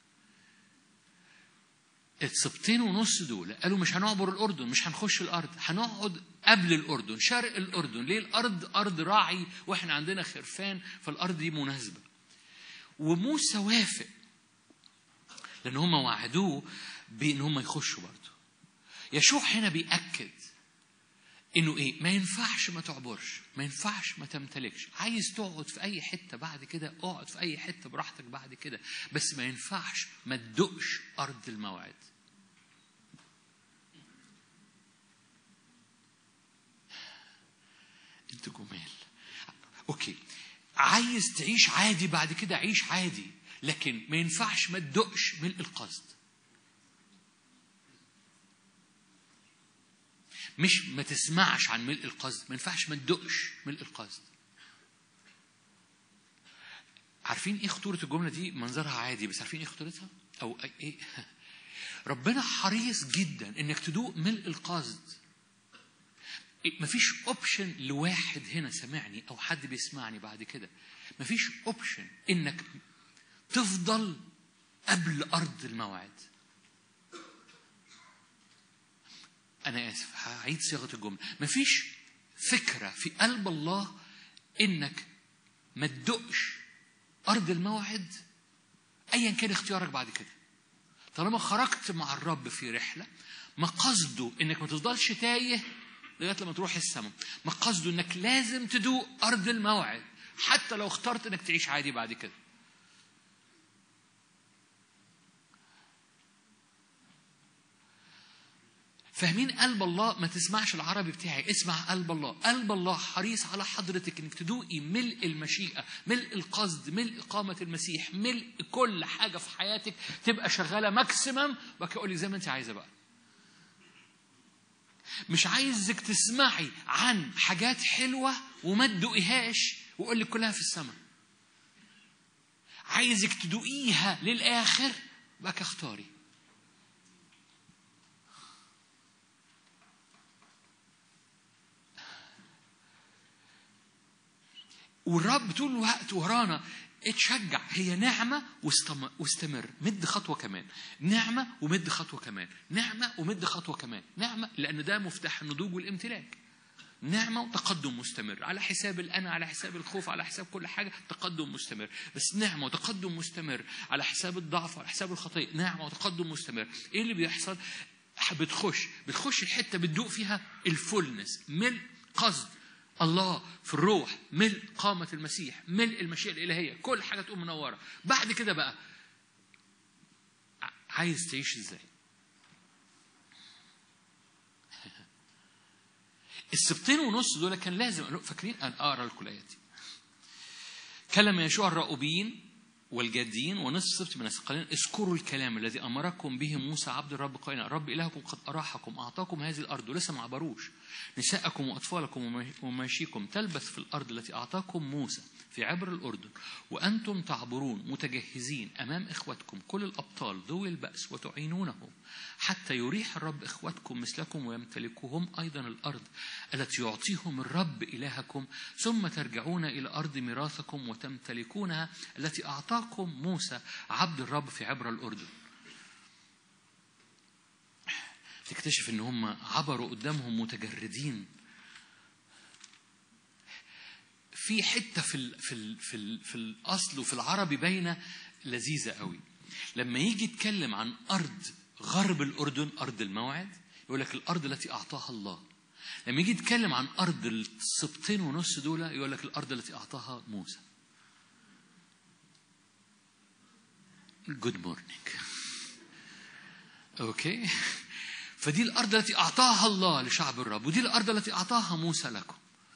السبتين ونص دول قالوا مش هنعبر الأردن مش هنخش الأرض هنقعد قبل الأردن شرق الأردن ليه الأرض أرض راعي وإحنا عندنا خرفان فالأرض دي مناسبة وموسى وافق لان هم وعدوه بان هم يخشوا برضه يشوع هنا بيأكد انه ايه ما ينفعش ما تعبرش ما ينفعش ما تمتلكش عايز تقعد في اي حته بعد كده اقعد في اي حته براحتك بعد كده بس ما ينفعش ما تدقش ارض الموعد انت جمال اوكي عايز تعيش عادي بعد كده عيش عادي لكن ما ينفعش ما تدقش ملء القصد مش ما تسمعش عن ملء القصد ما ينفعش ما تدقش ملء القصد عارفين ايه خطورة الجملة دي منظرها عادي بس عارفين ايه خطورتها او ايه ربنا حريص جدا انك تدوق ملء القصد مفيش اوبشن لواحد هنا سمعني او حد بيسمعني بعد كده مفيش اوبشن انك تفضل قبل أرض الموعد أنا آسف هعيد صياغة الجملة مفيش فكرة في قلب الله إنك ما تدقش أرض الموعد أيا كان اختيارك بعد كده طالما خرجت مع الرب في رحلة ما قصده إنك ما تفضلش تايه لغاية لما تروح السماء ما قصده إنك لازم تدوق أرض الموعد حتى لو اخترت إنك تعيش عادي بعد كده فاهمين قلب الله ما تسمعش العربي بتاعي اسمع قلب الله قلب الله حريص على حضرتك انك تدوقي ملء المشيئة ملء القصد ملء إقامة المسيح ملء كل حاجة في حياتك تبقى شغالة ماكسيمم بقى اقول لك زي ما انت عايزة بقى مش عايزك تسمعي عن حاجات حلوة وما تدوقيهاش وأقول لك كلها في السماء عايزك تدوقيها للآخر بقى اختاري والرب طول الوقت ورانا اتشجع هي نعمة واستم- واستمر مد خطوة كمان نعمة ومد خطوة كمان نعمة ومد خطوة كمان نعمة لأن ده مفتاح النضوج والامتلاك نعمة وتقدم مستمر على حساب الأنا على حساب الخوف على حساب كل حاجة تقدم مستمر بس نعمة وتقدم مستمر على حساب الضعف على حساب الخطية نعمة وتقدم مستمر إيه اللي بيحصل بتخش بتخش الحتة بتدوق فيها الفولنس ملء قصد الله في الروح ملء قامة المسيح ملء المشيئة الإلهية كل حاجة تقوم منورة بعد كده بقى ع- عايز تعيش ازاي السبتين ونص دول كان لازم فاكرين أنا اقرا لكم الايات دي كلم يشوع الرأوبيين والجادين ونصف سبت من الثقلين اذكروا الكلام الذي امركم به موسى عبد الرب قائلا رب الهكم قد اراحكم اعطاكم هذه الارض ولسه ما عبروش نساءكم واطفالكم وما- وماشيكم تلبث في الارض التي اعطاكم موسى في عبر الاردن وانتم تعبرون متجهزين امام اخوتكم كل الابطال ذوي الباس وتعينونهم حتى يريح الرب اخوتكم مثلكم ويمتلكوهم ايضا الارض التي يعطيهم الرب الهكم ثم ترجعون الى ارض ميراثكم وتمتلكونها التي اعطاكم موسى عبد الرب في عبر الاردن تكتشف ان هم عبروا قدامهم متجردين في حته في ال في ال في, ال في الاصل وفي العربي باينه لذيذه قوي لما يجي يتكلم عن ارض غرب الاردن ارض الموعد يقول لك الارض التي اعطاها الله لما يجي يتكلم عن ارض السبطين ونص دول يقول لك الارض التي اعطاها موسى جود مورنينج اوكي فدي الارض التي اعطاها الله لشعب الرب ودي الارض التي اعطاها موسى لكم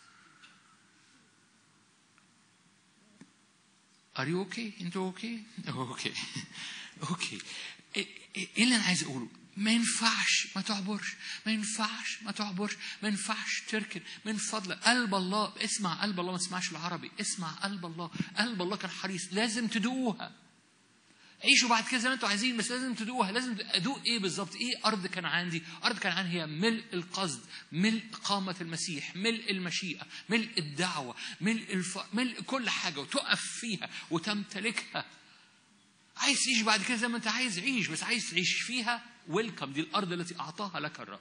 Are you okay? انتوا اوكي؟ اوكي اوكي ايه إيه اللي انا عايز اقوله؟ ما ينفعش ما تعبرش ما ينفعش ما تعبرش ما ينفعش تركن من فضلك قلب الله اسمع قلب الله ما تسمعش العربي اسمع قلب الله قلب الله كان حريص لازم تدوقوها عيشوا بعد كده زي ما انتوا عايزين بس لازم تدوقها لازم ادوق ايه بالظبط ايه ارض كنعان دي ارض كنعان هي ملء القصد ملء قامه المسيح ملء المشيئه ملء الدعوه ملء الف... ملء كل حاجه وتقف فيها وتمتلكها عايز تعيش بعد كده زي ما انت عايز عيش بس عايز تعيش فيها ويلكم دي الارض التي اعطاها لك الرب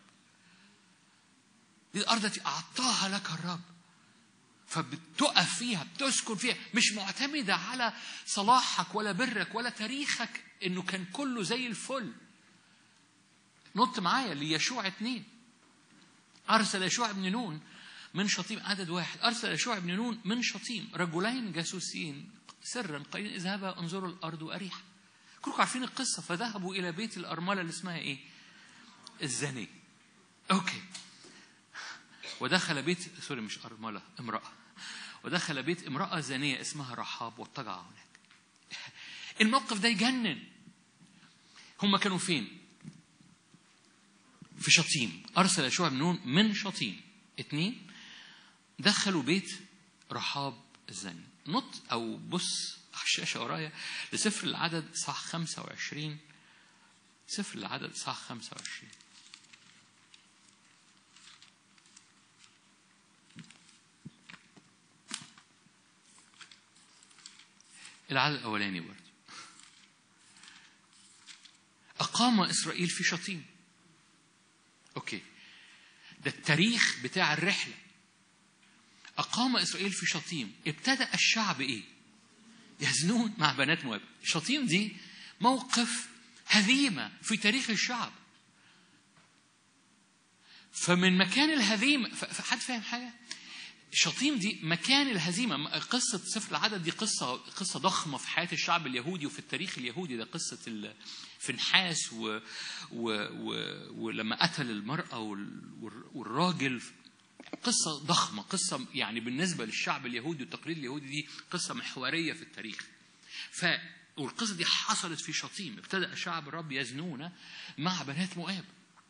دي الارض التي اعطاها لك الرب فبتقف فيها بتسكن فيها مش معتمدة على صلاحك ولا برك ولا تاريخك انه كان كله زي الفل نط معايا ليشوع اتنين أرسل يشوع بن نون من شطيم عدد واحد أرسل يشوع بن نون من شطيم رجلين جاسوسين سرا قائلين اذهبا انظروا الأرض وأريحا كلكم عارفين القصة فذهبوا إلى بيت الأرملة اللي اسمها إيه؟ الزانية أوكي ودخل بيت سوري مش أرملة امرأة ودخل بيت امرأة زانية اسمها رحاب واضطجع هناك الموقف ده يجنن هم كانوا فين في شطيم أرسل يشوع بن نون من شطيم اتنين دخلوا بيت رحاب الزانية نط أو بص على الشاشة ورايا لسفر العدد صح 25 سفر العدد صح 25 العدد الأولاني برضه أقام إسرائيل في شطيم أوكي ده التاريخ بتاع الرحلة أقام إسرائيل في شطيم ابتدأ الشعب إيه يزنون مع بنات مواب شطيم دي موقف هزيمة في تاريخ الشعب فمن مكان الهزيمة حد فاهم حاجة؟ شطيم دي مكان الهزيمة قصة سفر العدد دي قصة قصة ضخمة في حياة الشعب اليهودي وفي التاريخ اليهودي ده قصة فنحاس و... و... و... ولما قتل المرأة والراجل قصة ضخمة قصة يعني بالنسبة للشعب اليهودي والتقليد اليهودي دي قصة محورية في التاريخ ف والقصة دي حصلت في شطيم ابتدأ شعب الرب يزنون مع بنات مؤاب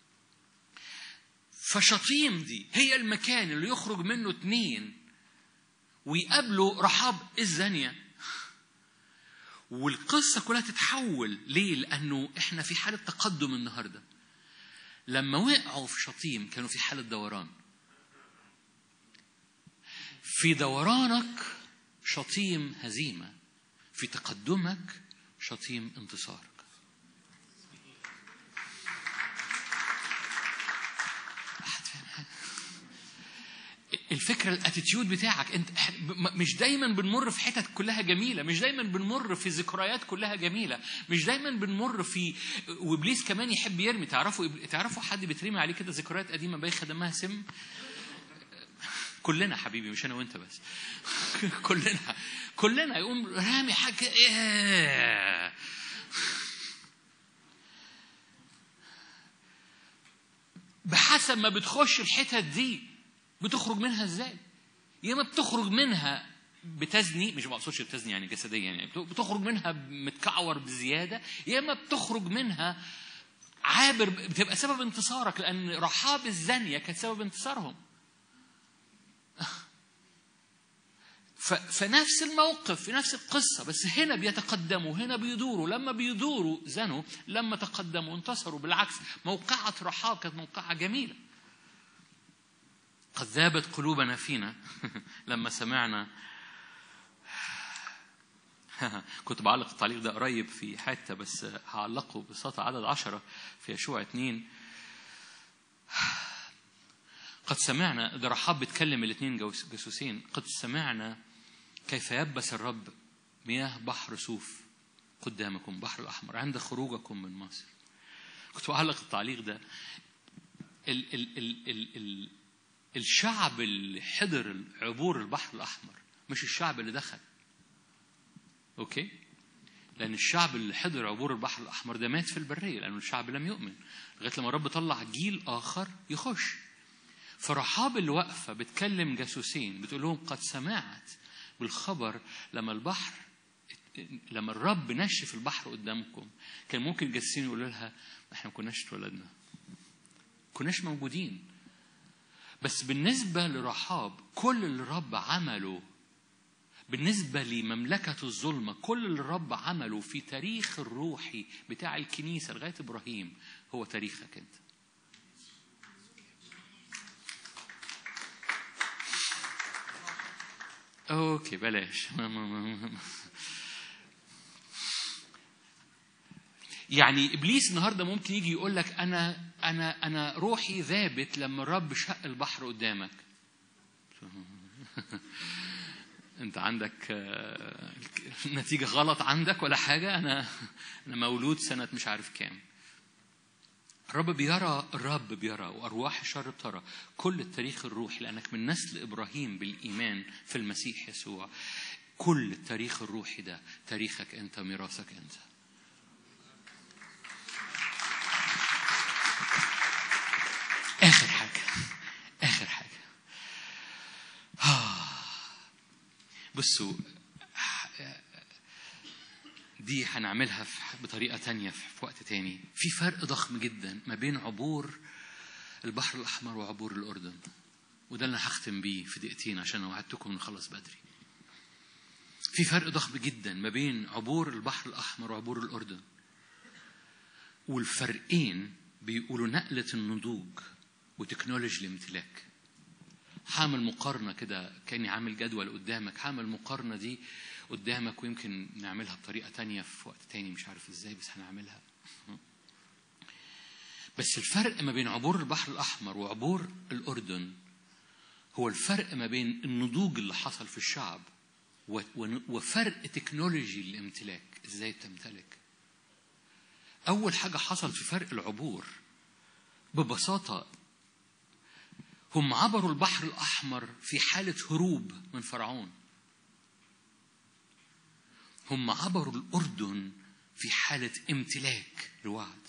فشطيم دي هي المكان اللي يخرج منه اتنين ويقابلوا رحاب الزانية والقصة كلها تتحول ليه؟ لأنه إحنا في حالة تقدم النهاردة لما وقعوا في شطيم كانوا في حالة دوران في دورانك شطيم هزيمة في تقدمك شطيم انتصار الفكره الاتيتيود بتاعك انت مش دايما بنمر في حتت كلها جميله مش دايما بنمر في ذكريات كلها جميله مش دايما بنمر في وابليس كمان يحب يرمي تعرفوا تعرفوا حد بيترمي عليه كده ذكريات قديمه بايخه دمها سم كلنا حبيبي مش انا وانت بس كلنا كلنا يقوم رامي حاجه إيه. بحسب ما بتخش الحتت دي بتخرج منها ازاي؟ يا اما بتخرج منها بتزني مش ما اقصدش بتزني يعني جسديا يعني بتخرج منها متكعور بزياده يا اما بتخرج منها عابر بتبقى سبب انتصارك لان رحاب الزانيه كانت سبب انتصارهم فنفس الموقف في نفس القصة بس هنا بيتقدموا هنا بيدوروا لما بيدوروا زنوا لما تقدموا انتصروا بالعكس موقعة رحاب كانت موقعة جميلة قد ذابت قلوبنا فينا لما سمعنا كنت بعلق التعليق ده قريب في حتة بس هعلقه ببساطة عدد عشرة في يشوع اتنين قد سمعنا ده رحاب بيتكلم الاثنين جاسوسين قد سمعنا كيف يبس الرب مياه بحر صوف قدامكم بحر الأحمر عند خروجكم من مصر كنت بعلق التعليق ده ال ال ال ال ال الشعب اللي حضر عبور البحر الأحمر مش الشعب اللي دخل أوكي لأن الشعب اللي حضر عبور البحر الأحمر ده مات في البرية لأنه الشعب لم يؤمن لغاية لما الرب طلع جيل آخر يخش فرحاب اللي واقفة بتكلم جاسوسين بتقول لهم قد سمعت بالخبر لما البحر لما الرب نشف البحر قدامكم كان ممكن الجاسوسين يقولوا لها احنا ما كناش اتولدنا كناش موجودين بس بالنسبة لرحاب كل اللي الرب عمله بالنسبة لمملكة الظلمة كل اللي الرب عمله في تاريخ الروحي بتاع الكنيسة لغاية إبراهيم هو تاريخك أنت اوكي بلاش يعني ابليس النهارده ممكن يجي يقول لك انا انا انا روحي ذابت لما الرب شق البحر قدامك انت عندك نتيجه غلط عندك ولا حاجه انا انا مولود سنه مش عارف كام الرب بيرى الرب بيرى وارواح الشر بترى كل التاريخ الروحي لانك من نسل ابراهيم بالايمان في المسيح يسوع كل التاريخ الروحي ده تاريخك انت ميراثك انت اخر حاجه اخر حاجه بصوا دي هنعملها بطريقة تانية في وقت تاني في فرق ضخم جدا ما بين عبور البحر الأحمر وعبور الأردن وده اللي هختم بيه في دقيقتين عشان وعدتكم نخلص بدري في فرق ضخم جدا ما بين عبور البحر الأحمر وعبور الأردن والفرقين بيقولوا نقلة النضوج وتكنولوجي الامتلاك هعمل مقارنة كده كأني عامل جدول قدامك هعمل مقارنة دي قدامك ويمكن نعملها بطريقة تانية في وقت تاني مش عارف ازاي بس هنعملها بس الفرق ما بين عبور البحر الأحمر وعبور الأردن هو الفرق ما بين النضوج اللي حصل في الشعب و- ون- وفرق تكنولوجي الامتلاك ازاي تمتلك أول حاجة حصل في فرق العبور ببساطة هم عبروا البحر الأحمر في حالة هروب من فرعون هم عبروا الأردن في حالة امتلاك لوعد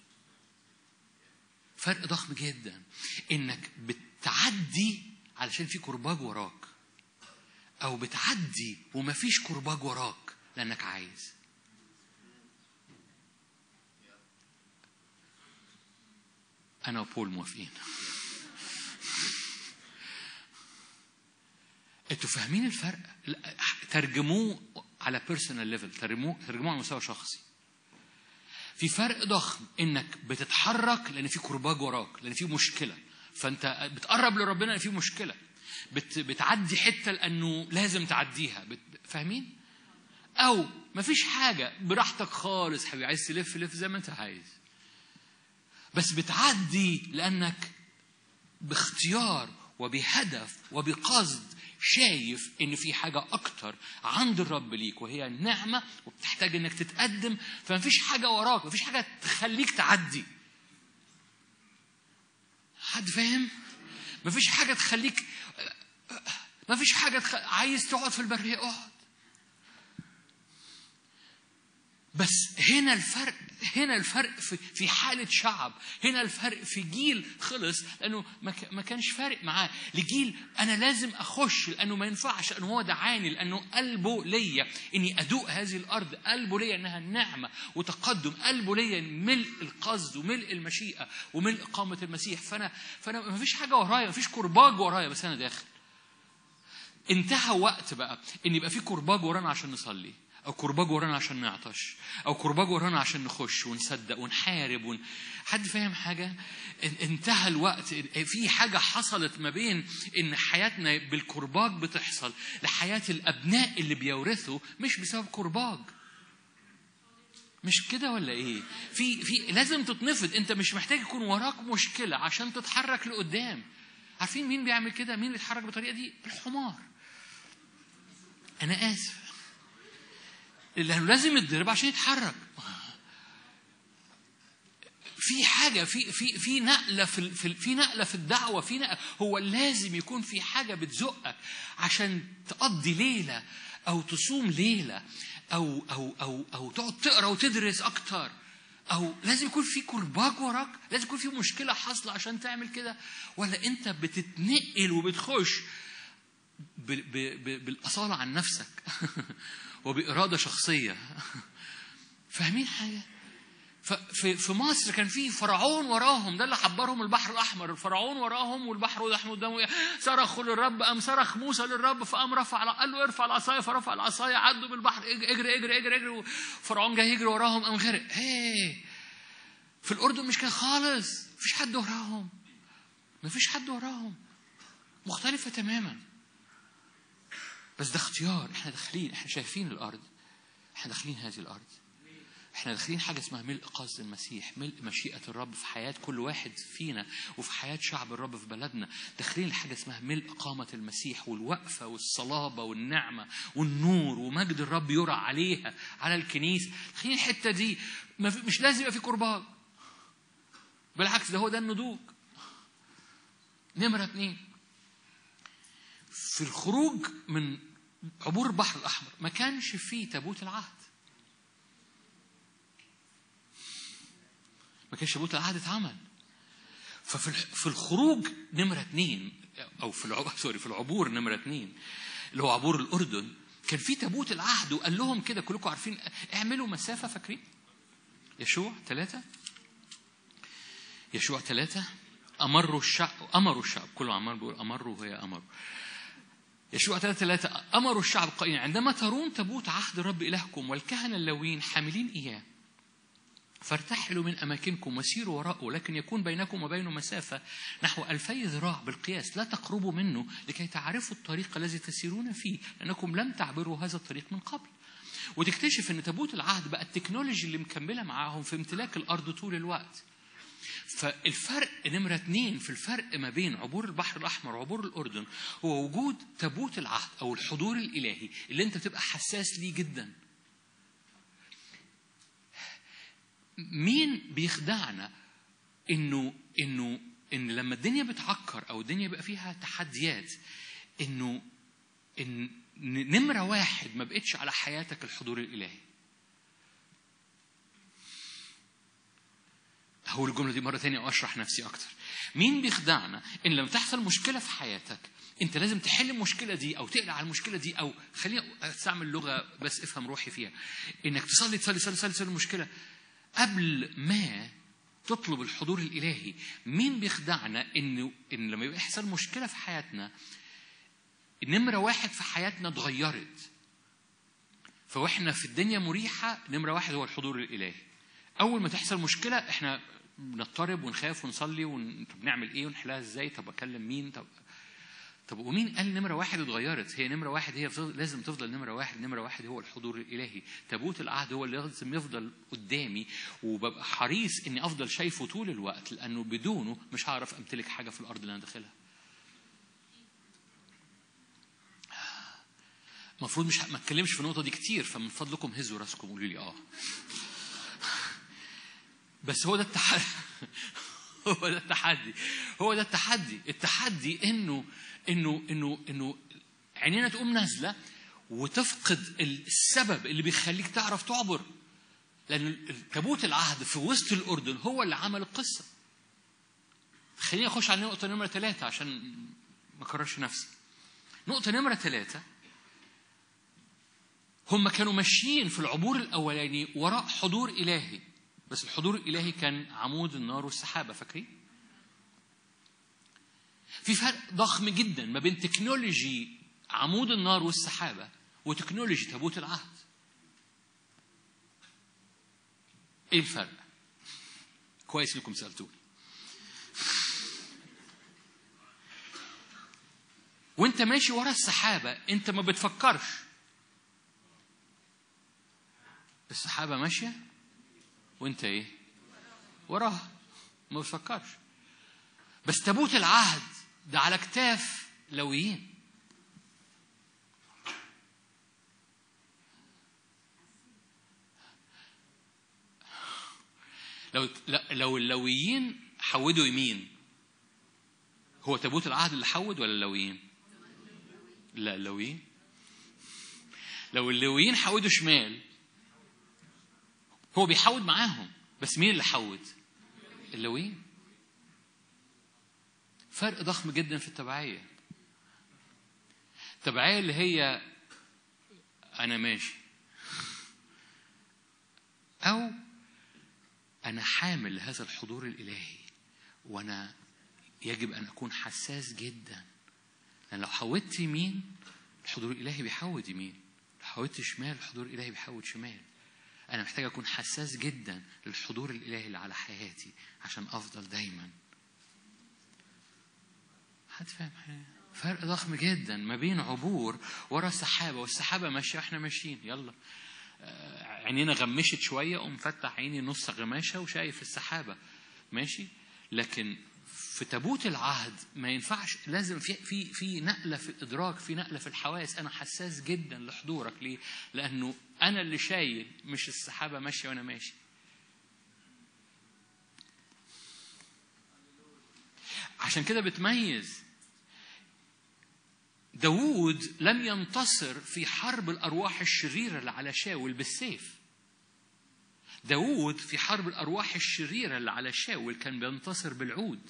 فرق ضخم جدا انك بتعدي علشان في كرباج وراك او بتعدي ومفيش كرباج وراك لانك عايز انا وبول موافقين انتوا فاهمين الفرق لا، ترجموه على بيرسونال ليفل ترجموه ترجموه على مستوى شخصي في فرق ضخم انك بتتحرك لان في كرباج وراك لان في مشكله فانت بتقرب لربنا لان في مشكله بت بتعدي حته لانه لازم تعديها بت فاهمين او مفيش حاجه براحتك خالص حبيبي عايز تلف لف زي ما انت عايز بس بتعدي لانك باختيار وبهدف وبقصد شايف ان في حاجه اكتر عند الرب ليك وهي النعمه وبتحتاج انك تتقدم فمفيش حاجه وراك مفيش حاجه تخليك تعدي حد فاهم مفيش حاجه تخليك مفيش حاجه تخ... عايز تقعد في البريه اقعد بس هنا الفرق هنا الفرق في في حالة شعب هنا الفرق في جيل خلص لأنه ما ك- ما كانش فارق معاه لجيل أنا لازم أخش لأنه ما ينفعش لأنه هو دعاني لأنه قلبه ليا إني أدوق هذه الأرض قلبه ليا إنها نعمة وتقدم قلبه ليا ملء القصد وملء المشيئة وملء إقامة المسيح فأنا فأنا ما فيش حاجة ورايا ما فيش كرباج ورايا بس أنا داخل انتهى وقت بقى ان يبقى في كرباج ورانا عشان نصلي او كرباج ورانا عشان نعطش او كرباج ورانا عشان نخش ونصدق ونحارب ون... حد فاهم حاجه ان- انتهى الوقت في حاجه حصلت ما بين ان حياتنا بالكرباج بتحصل لحياه الابناء اللي بيورثوا مش بسبب كرباج مش كده ولا ايه في في لازم تتنفض انت مش محتاج يكون وراك مشكله عشان تتحرك لقدام عارفين مين بيعمل كده مين بيتحرك بالطريقه دي الحمار انا اسف لانه لازم يتضرب عشان يتحرك في حاجة في في في نقلة في ال- في ال- في نقلة في الدعوة في نقلة هو لازم يكون في حاجة بتزقك عشان تقضي ليلة أو تصوم ليلة أو أو أو أو تقعد تقرا وتدرس أكتر أو لازم يكون في كرباج وراك لازم يكون في مشكلة حاصلة عشان تعمل كده ولا أنت بتتنقل وبتخش ب- ب- ب- بالأصالة عن نفسك وبإرادة شخصية فاهمين حاجة؟ ففي في مصر كان في فرعون وراهم ده اللي حبرهم البحر الاحمر الفرعون وراهم والبحر واضح قدامه صرخوا للرب ام صرخ موسى للرب فقام رفع قال له ارفع العصايه فرفع العصايه عدوا بالبحر اجري اجري اجري اجري, اجري فرعون جاي يجري وراهم قام غرق هي في الاردن مش كده خالص مفيش حد وراهم مفيش حد وراهم مختلفه تماما بس ده اختيار احنا داخلين احنا شايفين الارض احنا داخلين هذه الارض احنا داخلين حاجه اسمها ملء قصد المسيح ملء مشيئه الرب في حياه كل واحد فينا وفي حياه شعب الرب في بلدنا داخلين لحاجه اسمها ملء قامه المسيح والوقفه والصلابه والنعمه والنور ومجد الرب يرى عليها على الكنيسه داخلين الحته دي ما في- مش لازم يبقى في قربان بالعكس ده هو ده النضوج نمره اتنين في الخروج من عبور البحر الاحمر ما كانش فيه تابوت العهد ما كانش تابوت العهد اتعمل ففي الح- في الخروج نمرة اتنين أو في الع... سوري في العبور نمرة اتنين اللي هو عبور الأردن كان في تابوت العهد وقال لهم كده كلكم عارفين اعملوا مسافة فاكرين؟ يشوع ثلاثة يشوع ثلاثة أمروا الشعب أمروا الشعب كله عمال بيقول أمروا وهي أمروا يشوع ثلاثة ثلاثة أمروا الشعب قائلين عندما ترون تابوت عهد الرب إلهكم والكهنة اللويين حاملين إياه فارتحلوا من أماكنكم وسيروا وراءه لكن يكون بينكم وبينه مسافة نحو ألفي ذراع بالقياس لا تقربوا منه لكي تعرفوا الطريق الذي تسيرون فيه لأنكم لم تعبروا هذا الطريق من قبل وتكتشف ان تابوت العهد بقى التكنولوجي اللي مكمله معاهم في امتلاك الارض طول الوقت فالفرق نمرة اتنين في الفرق ما بين عبور البحر الأحمر وعبور الأردن هو وجود تابوت العهد أو الحضور الإلهي اللي أنت بتبقى حساس ليه جدا مين بيخدعنا انه انه ان لما الدنيا بتعكر او الدنيا بيبقى فيها تحديات انه ان نمره واحد ما بقتش على حياتك الحضور الالهي هقول الجمله دي مره ثانيه واشرح نفسي اكتر مين بيخدعنا ان لما تحصل مشكله في حياتك انت لازم تحل المشكله دي او تقلع على المشكله دي او خليني استعمل لغه بس افهم روحي فيها انك تصلي تصلي تصلي تصلي, تصلي المشكله قبل ما تطلب الحضور الالهي مين بيخدعنا انه ان لما يبقى يحصل مشكله في حياتنا نمره واحد في حياتنا اتغيرت فواحنا في الدنيا مريحه نمره واحد هو الحضور الالهي اول ما تحصل مشكله احنا بنضطرب ونخاف ونصلي ون... طب نعمل ايه ونحلها ازاي طب اكلم مين طب طب ومين قال نمرة واحد اتغيرت؟ هي نمرة واحد هي فضل لازم تفضل نمرة واحد، نمرة واحد هو الحضور الإلهي، تابوت العهد هو اللي لازم يفضل قدامي وببقى حريص إني أفضل شايفه طول الوقت لأنه بدونه مش هعرف أمتلك حاجة في الأرض اللي أنا داخلها. المفروض مش ما اتكلمش في النقطة دي كتير فمن فضلكم هزوا راسكم قولوا لي آه. بس هو ده التحدي هو ده التحدي هو ده التحدي التحدي انه انه انه انه عينينا تقوم نازله وتفقد السبب اللي بيخليك تعرف تعبر لان تابوت العهد في وسط الاردن هو اللي عمل القصه خليني اخش على نقطه نمره ثلاثه عشان ما اكررش نفسي نقطه نمره ثلاثه هم كانوا ماشيين في العبور الاولاني وراء حضور الهي بس الحضور الالهي كان عمود النار والسحابه فاكرين في فرق ضخم جدا ما بين تكنولوجي عمود النار والسحابه وتكنولوجي تابوت العهد ايه الفرق كويس انكم سالتوني وانت ماشي ورا السحابه انت ما بتفكرش السحابه ماشيه وانت ايه وراها ما بتفكرش بس تابوت العهد ده على كتاف لويين لو لو اللويين حودوا يمين هو تابوت العهد اللي حود ولا اللويين؟ لا اللويين لو اللويين حودوا شمال هو بيحود معاهم بس مين اللي حود؟ اللويين فرق ضخم جدا في التبعية التبعية اللي هي أنا ماشي أو أنا حامل لهذا الحضور الإلهي وأنا يجب أن أكون حساس جدا لأن لو حودت يمين الحضور الإلهي بيحود يمين لو حودت شمال الحضور الإلهي بيحود شمال أنا محتاج أكون حساس جدا للحضور الإلهي اللي على حياتي عشان أفضل دايما حد فاهم حاجة؟ فرق ضخم جدا ما بين عبور ورا سحابة والسحابة ماشية واحنا ماشيين يلا عينينا غمشت شوية قوم فتح عيني نص غماشة وشايف السحابة ماشي لكن في تابوت العهد ما ينفعش لازم في في في نقله في الادراك في نقله في الحواس انا حساس جدا لحضورك ليه؟ لانه انا اللي شايل مش السحابه ماشيه وانا ماشي. عشان كده بتميز داوود لم ينتصر في حرب الأرواح الشريرة اللي على شاول بالسيف داوود في حرب الأرواح الشريرة اللي على شاول كان بينتصر بالعود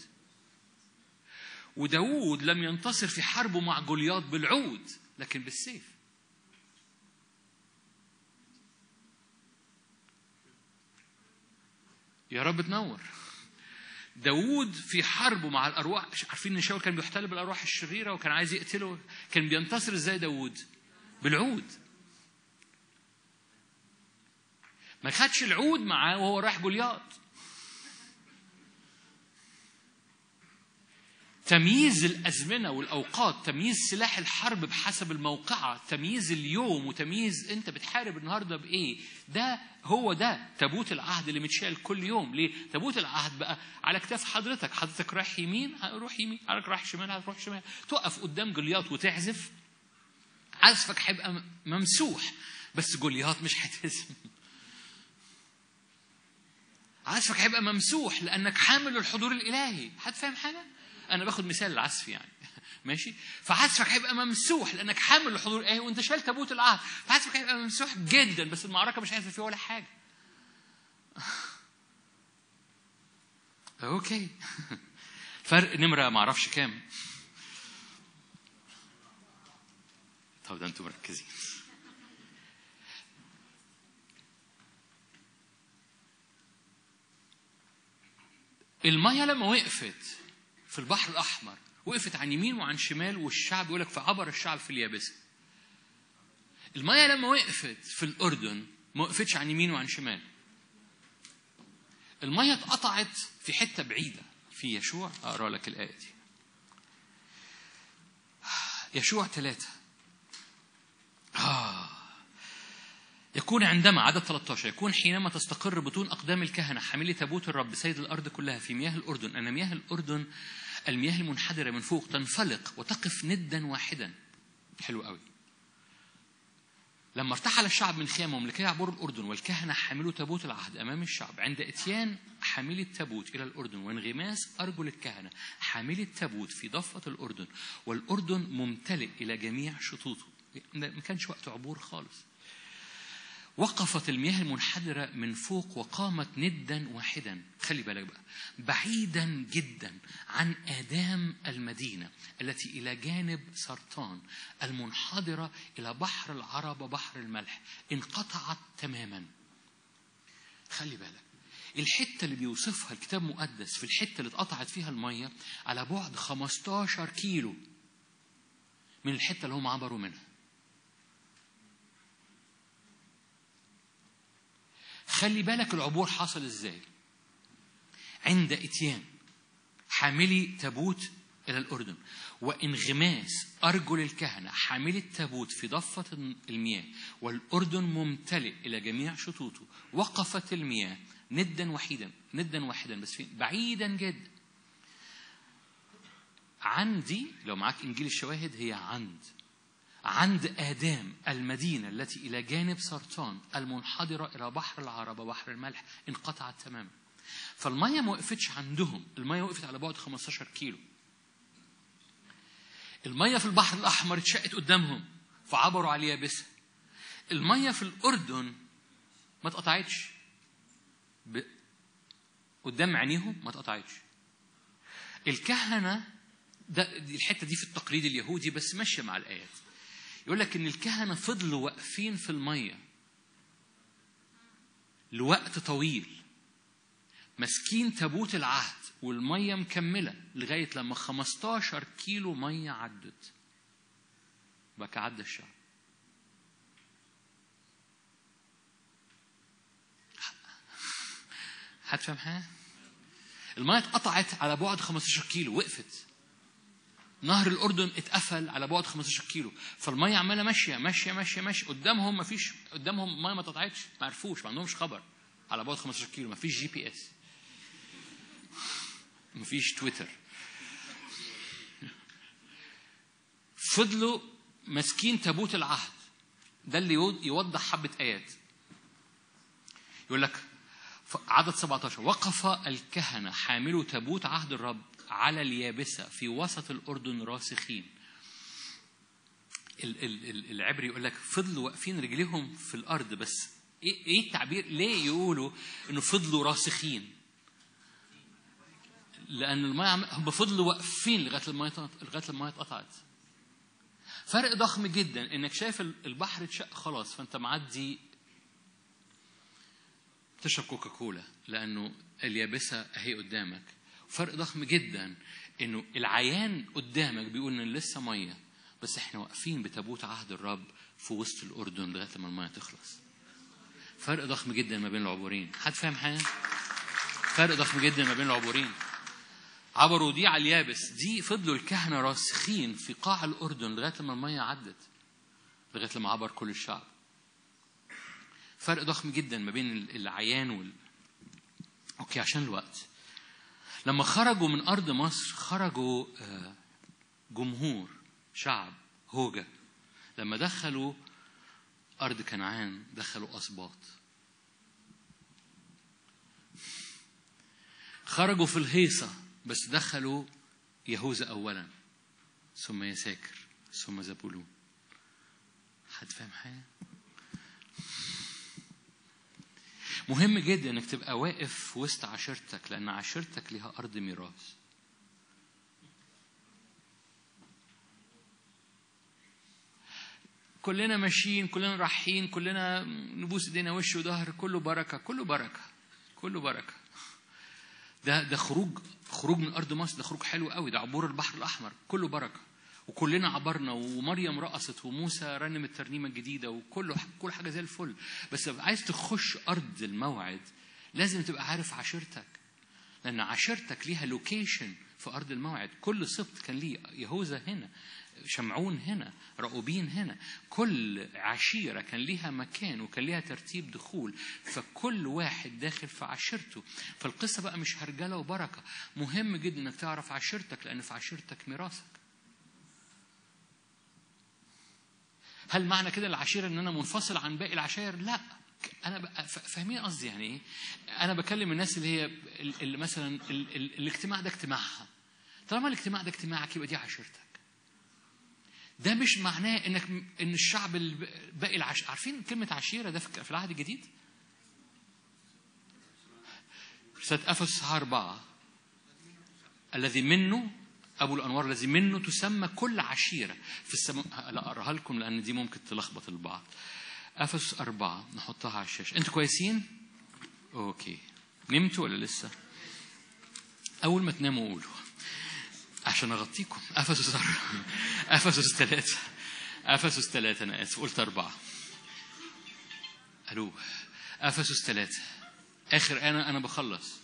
وداوود لم ينتصر في حربه مع جولياط بالعود لكن بالسيف يا رب تنور داوود في حربه مع الارواح عارفين ان شاول كان بيحتل بالارواح الشريره وكان عايز يقتله كان بينتصر ازاي داوود بالعود ما خدش العود معاه وهو رايح جولياط تمييز الأزمنة والأوقات تمييز سلاح الحرب بحسب الموقعة تمييز اليوم وتمييز أنت بتحارب النهاردة بإيه ده هو ده تابوت العهد اللي متشال كل يوم ليه تابوت العهد بقى على كتاف حضرتك حضرتك رايح يمين هروح يمين حضرتك رايح شمال هتروح شمال تقف قدام جولياط وتعزف عزفك هيبقى ممسوح بس جولياط مش هتهزم عزفك هيبقى ممسوح لانك حامل الحضور الالهي حد فاهم حاجه انا باخد مثال العزف يعني ماشي فعزفك هيبقى ممسوح لانك حامل الحضور الالهي وانت شايل تابوت العهد فعزفك هيبقى ممسوح جدا بس المعركه مش هيحصل فيها ولا حاجه اوكي فرق نمره ما اعرفش كام طب ده انتوا مركزين المية لما وقفت في البحر الأحمر وقفت عن يمين وعن شمال والشعب يقول لك فعبر الشعب في اليابسة المية لما وقفت في الأردن ما وقفتش عن يمين وعن شمال المية اتقطعت في حتة بعيدة في يشوع أقرأ لك الآية دي يشوع ثلاثة آه يكون عندما عدد 13 يكون حينما تستقر بطون أقدام الكهنة حاملي تابوت الرب سيد الأرض كلها في مياه الأردن أن مياه الأردن المياه المنحدرة من فوق تنفلق وتقف ندا واحدا حلو قوي لما ارتحل الشعب من خيامهم لكي يعبروا الأردن والكهنة حملوا تابوت العهد أمام الشعب عند إتيان حاملي التابوت إلى الأردن وانغماس أرجل الكهنة حاملي التابوت في ضفة الأردن والأردن ممتلئ إلى جميع شطوطه ما كانش وقت عبور خالص وقفت المياه المنحدرة من فوق وقامت ندا واحدا خلي بالك بقى بعيدا جدا عن آدام المدينة التي إلى جانب سرطان المنحدرة إلى بحر العرب بحر الملح انقطعت تماما خلي بالك الحتة اللي بيوصفها الكتاب المقدس في الحتة اللي اتقطعت فيها المية على بعد 15 كيلو من الحتة اللي هم عبروا منها خلي بالك العبور حصل ازاي عند اتيان حاملي تابوت الى الاردن وانغماس ارجل الكهنه حاملي التابوت في ضفه المياه والاردن ممتلئ الى جميع شطوطه وقفت المياه ندا وحيدا ندا واحدا بس فين بعيدا جدا عندي لو معاك انجيل الشواهد هي عند عند آدام المدينة التي إلى جانب سرطان المنحدرة إلى بحر العربة بحر الملح انقطعت تماما فالمية ما وقفتش عندهم المية وقفت على بعد 15 كيلو المية في البحر الأحمر اتشقت قدامهم فعبروا على اليابسة المية في الأردن ما اتقطعتش ب... قدام عينيهم ما اتقطعتش الكهنة ده دي الحتة دي في التقليد اليهودي بس ماشية مع الآيات يقول لك ان الكهنه فضلوا واقفين في الميه لوقت طويل ماسكين تابوت العهد والميه مكمله لغايه لما 15 كيلو ميه عدت بقى عدى الشعب هتفهم حاجه الميه اتقطعت على بعد 15 كيلو وقفت نهر الاردن اتقفل على بعد 15 كيلو فالميه عماله ماشيه ماشيه ماشيه ماشيه قدامهم ما فيش قدامهم ميه ما اتقطعتش ما عرفوش ما عندهمش خبر على بعد 15 كيلو ما فيش جي بي اس ما فيش تويتر فضلوا ماسكين تابوت العهد ده اللي يوضح حبه ايات يقول لك عدد 17 وقف الكهنه حاملوا تابوت عهد الرب على اليابسة في وسط الأردن راسخين العبري يقول لك فضلوا واقفين رجليهم في الأرض بس إيه التعبير ليه يقولوا إنه فضلوا راسخين لأن المية هم فضلوا واقفين لغاية المية لغاية المية اتقطعت فرق ضخم جدا انك شايف البحر اتشق خلاص فانت معدي تشرب كوكا كولا لانه اليابسه اهي قدامك فرق ضخم جدا انه العيان قدامك بيقول ان لسه ميه بس احنا واقفين بتابوت عهد الرب في وسط الاردن لغايه لما الميه تخلص فرق ضخم جدا ما بين العبورين حد فاهم حاجه فرق ضخم جدا ما بين العبورين عبروا دي على اليابس دي فضلوا الكهنة راسخين في قاع الأردن لغاية لما المية عدت لغاية لما عبر كل الشعب فرق ضخم جدا ما بين العيان وال اوكي عشان الوقت لما خرجوا من ارض مصر خرجوا آه، جمهور شعب هوجة لما دخلوا ارض كنعان دخلوا اسباط خرجوا في الهيصة بس دخلوا يهوذا أولا ثم يساكر ثم زبولون حد فاهم حاجة؟ مهم جدا انك تبقى واقف في وسط عشيرتك لان عشيرتك ليها ارض ميراث كلنا ماشيين كلنا رايحين كلنا نبوس ايدينا وش وظهر كله بركه كله بركه كله بركه ده ده خروج خروج من ارض مصر ده خروج حلو قوي ده عبور البحر الاحمر كله بركه وكلنا عبرنا ومريم رقصت وموسى رنم الترنيمه الجديده وكله كل حاجه زي الفل بس لو عايز تخش ارض الموعد لازم تبقى عارف عشيرتك لان عشيرتك ليها لوكيشن في ارض الموعد كل سبط كان ليه يهوذا هنا شمعون هنا رأوبين هنا كل عشيرة كان ليها مكان وكان ليها ترتيب دخول فكل واحد داخل في عشيرته فالقصة بقى مش هرجلة وبركة مهم جدا انك تعرف عشيرتك لان في عشيرتك ميراثك هل معنى كده العشيرة ان انا منفصل عن باقي العشائر لا انا بقى فاهمين قصدي يعني ايه انا بكلم الناس اللي هي اللي مثلا ال ال الاجتماع ده اجتماعها طالما الاجتماع ده اجتماعك يبقى دي عشيرتك ده مش معناه انك ان الشعب باقي العش... عارفين كلمه عشيره ده في العهد الجديد رسالة أفسس أربعة الذي منه أبو الأنوار الذي منه تسمى كل عشيرة في السماء لا أقراها لكم لأن دي ممكن تلخبط البعض أفسس أربعة نحطها على الشاشة أنتوا كويسين؟ أوكي نمتوا ولا لسه؟ أول ما تناموا قولوا عشان أغطيكم أفسس أفسس ثلاثة أفسس ثلاثة أنا آسف قلت أربعة ألو أفسس ثلاثة آخر أنا أنا بخلص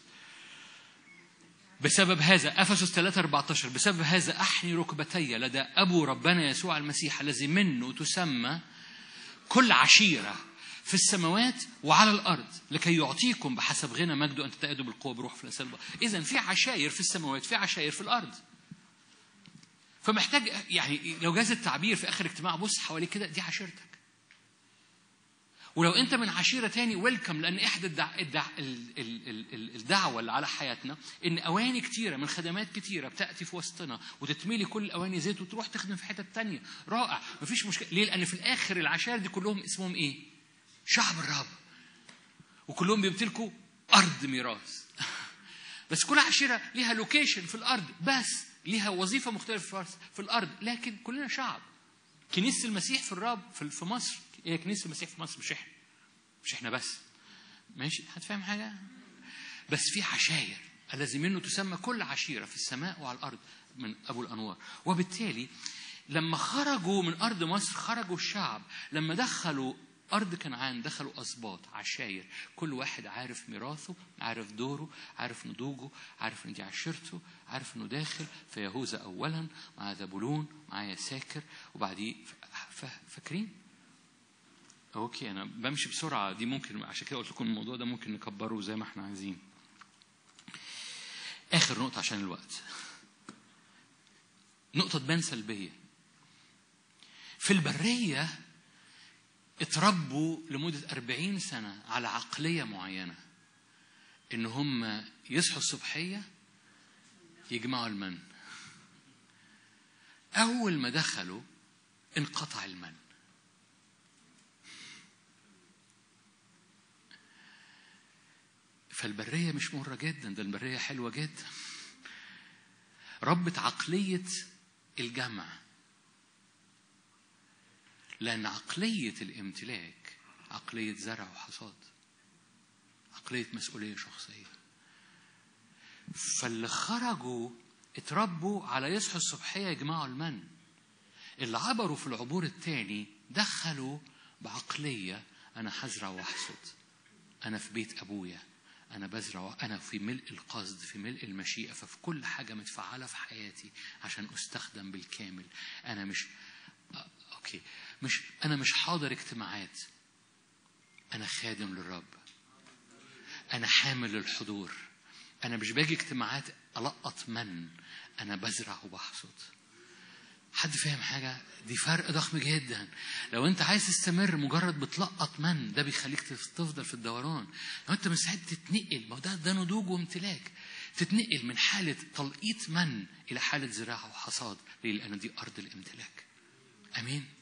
بسبب هذا أفسس 3 14 بسبب هذا أحني ركبتي لدى أبو ربنا يسوع المسيح الذي منه تسمى كل عشيرة في السماوات وعلى الأرض لكي يعطيكم بحسب غنى مجده أن تتأيدوا بالقوة بروح في الأسئلة إذا في عشاير في السماوات في عشاير في الأرض فمحتاج يعني لو جاز التعبير في آخر اجتماع بص حواليك كده دي عشيرتك ولو انت من عشيره تاني ويلكم لان احدى الدع... الدع... الدعوه اللي على حياتنا ان اواني كتيره من خدمات كتيره بتاتي في وسطنا وتتملي كل الاواني زيت وتروح تخدم في حتت تانية رائع مفيش مشكله ليه لان في الاخر العشائر دي كلهم اسمهم ايه شعب الرب وكلهم بيمتلكوا ارض ميراث بس كل عشيره ليها لوكيشن في الارض بس ليها وظيفه مختلفه في الارض لكن كلنا شعب كنيسه المسيح في الرب في مصر هي كنيسه المسيح في مصر مش احنا مش احنا بس ماشي هتفهم حاجه بس في عشاير الذي منه تسمى كل عشيره في السماء وعلى الارض من ابو الانوار وبالتالي لما خرجوا من ارض مصر خرجوا الشعب لما دخلوا أرض كنعان دخلوا أسباط عشاير كل واحد عارف ميراثه عارف دوره عارف نضوجه عارف إن دي عشيرته عارف إنه داخل في يهوذا أولا مع زبولون مع يساكر وبعديه فاكرين اوكي انا بمشي بسرعه دي ممكن عشان كده قلت لكم الموضوع ده ممكن نكبره زي ما احنا عايزين اخر نقطه عشان الوقت نقطه تبان سلبيه في البريه اتربوا لمدة أربعين سنة على عقلية معينة إن هم يصحوا الصبحية يجمعوا المن أول ما دخلوا انقطع المن فالبرية مش مرة جدا ده البرية حلوة جدا ربت عقلية الجمع لأن عقلية الامتلاك عقلية زرع وحصاد عقلية مسؤولية شخصية فاللي خرجوا اتربوا على يصحوا الصبحية يجمعوا المن اللي عبروا في العبور الثاني دخلوا بعقلية أنا هزرع وأحصد أنا في بيت أبويا أنا بزرع أنا في ملء القصد في ملء المشيئة ففي كل حاجة متفعلة في حياتي عشان أستخدم بالكامل أنا مش آه، أوكي مش أنا مش حاضر اجتماعات أنا خادم للرب أنا حامل للحضور أنا مش باجي اجتماعات ألقط من أنا بزرع وبحصد حد فاهم حاجة؟ دي فرق ضخم جدا. لو أنت عايز تستمر مجرد بتلقط من ده بيخليك تفضل في الدوران. لو أنت مستعد تتنقل ما هو ده ده نضوج وامتلاك. تتنقل من حالة تلقيط من إلى حالة زراعة وحصاد ليه؟ لأن دي أرض الامتلاك. أمين؟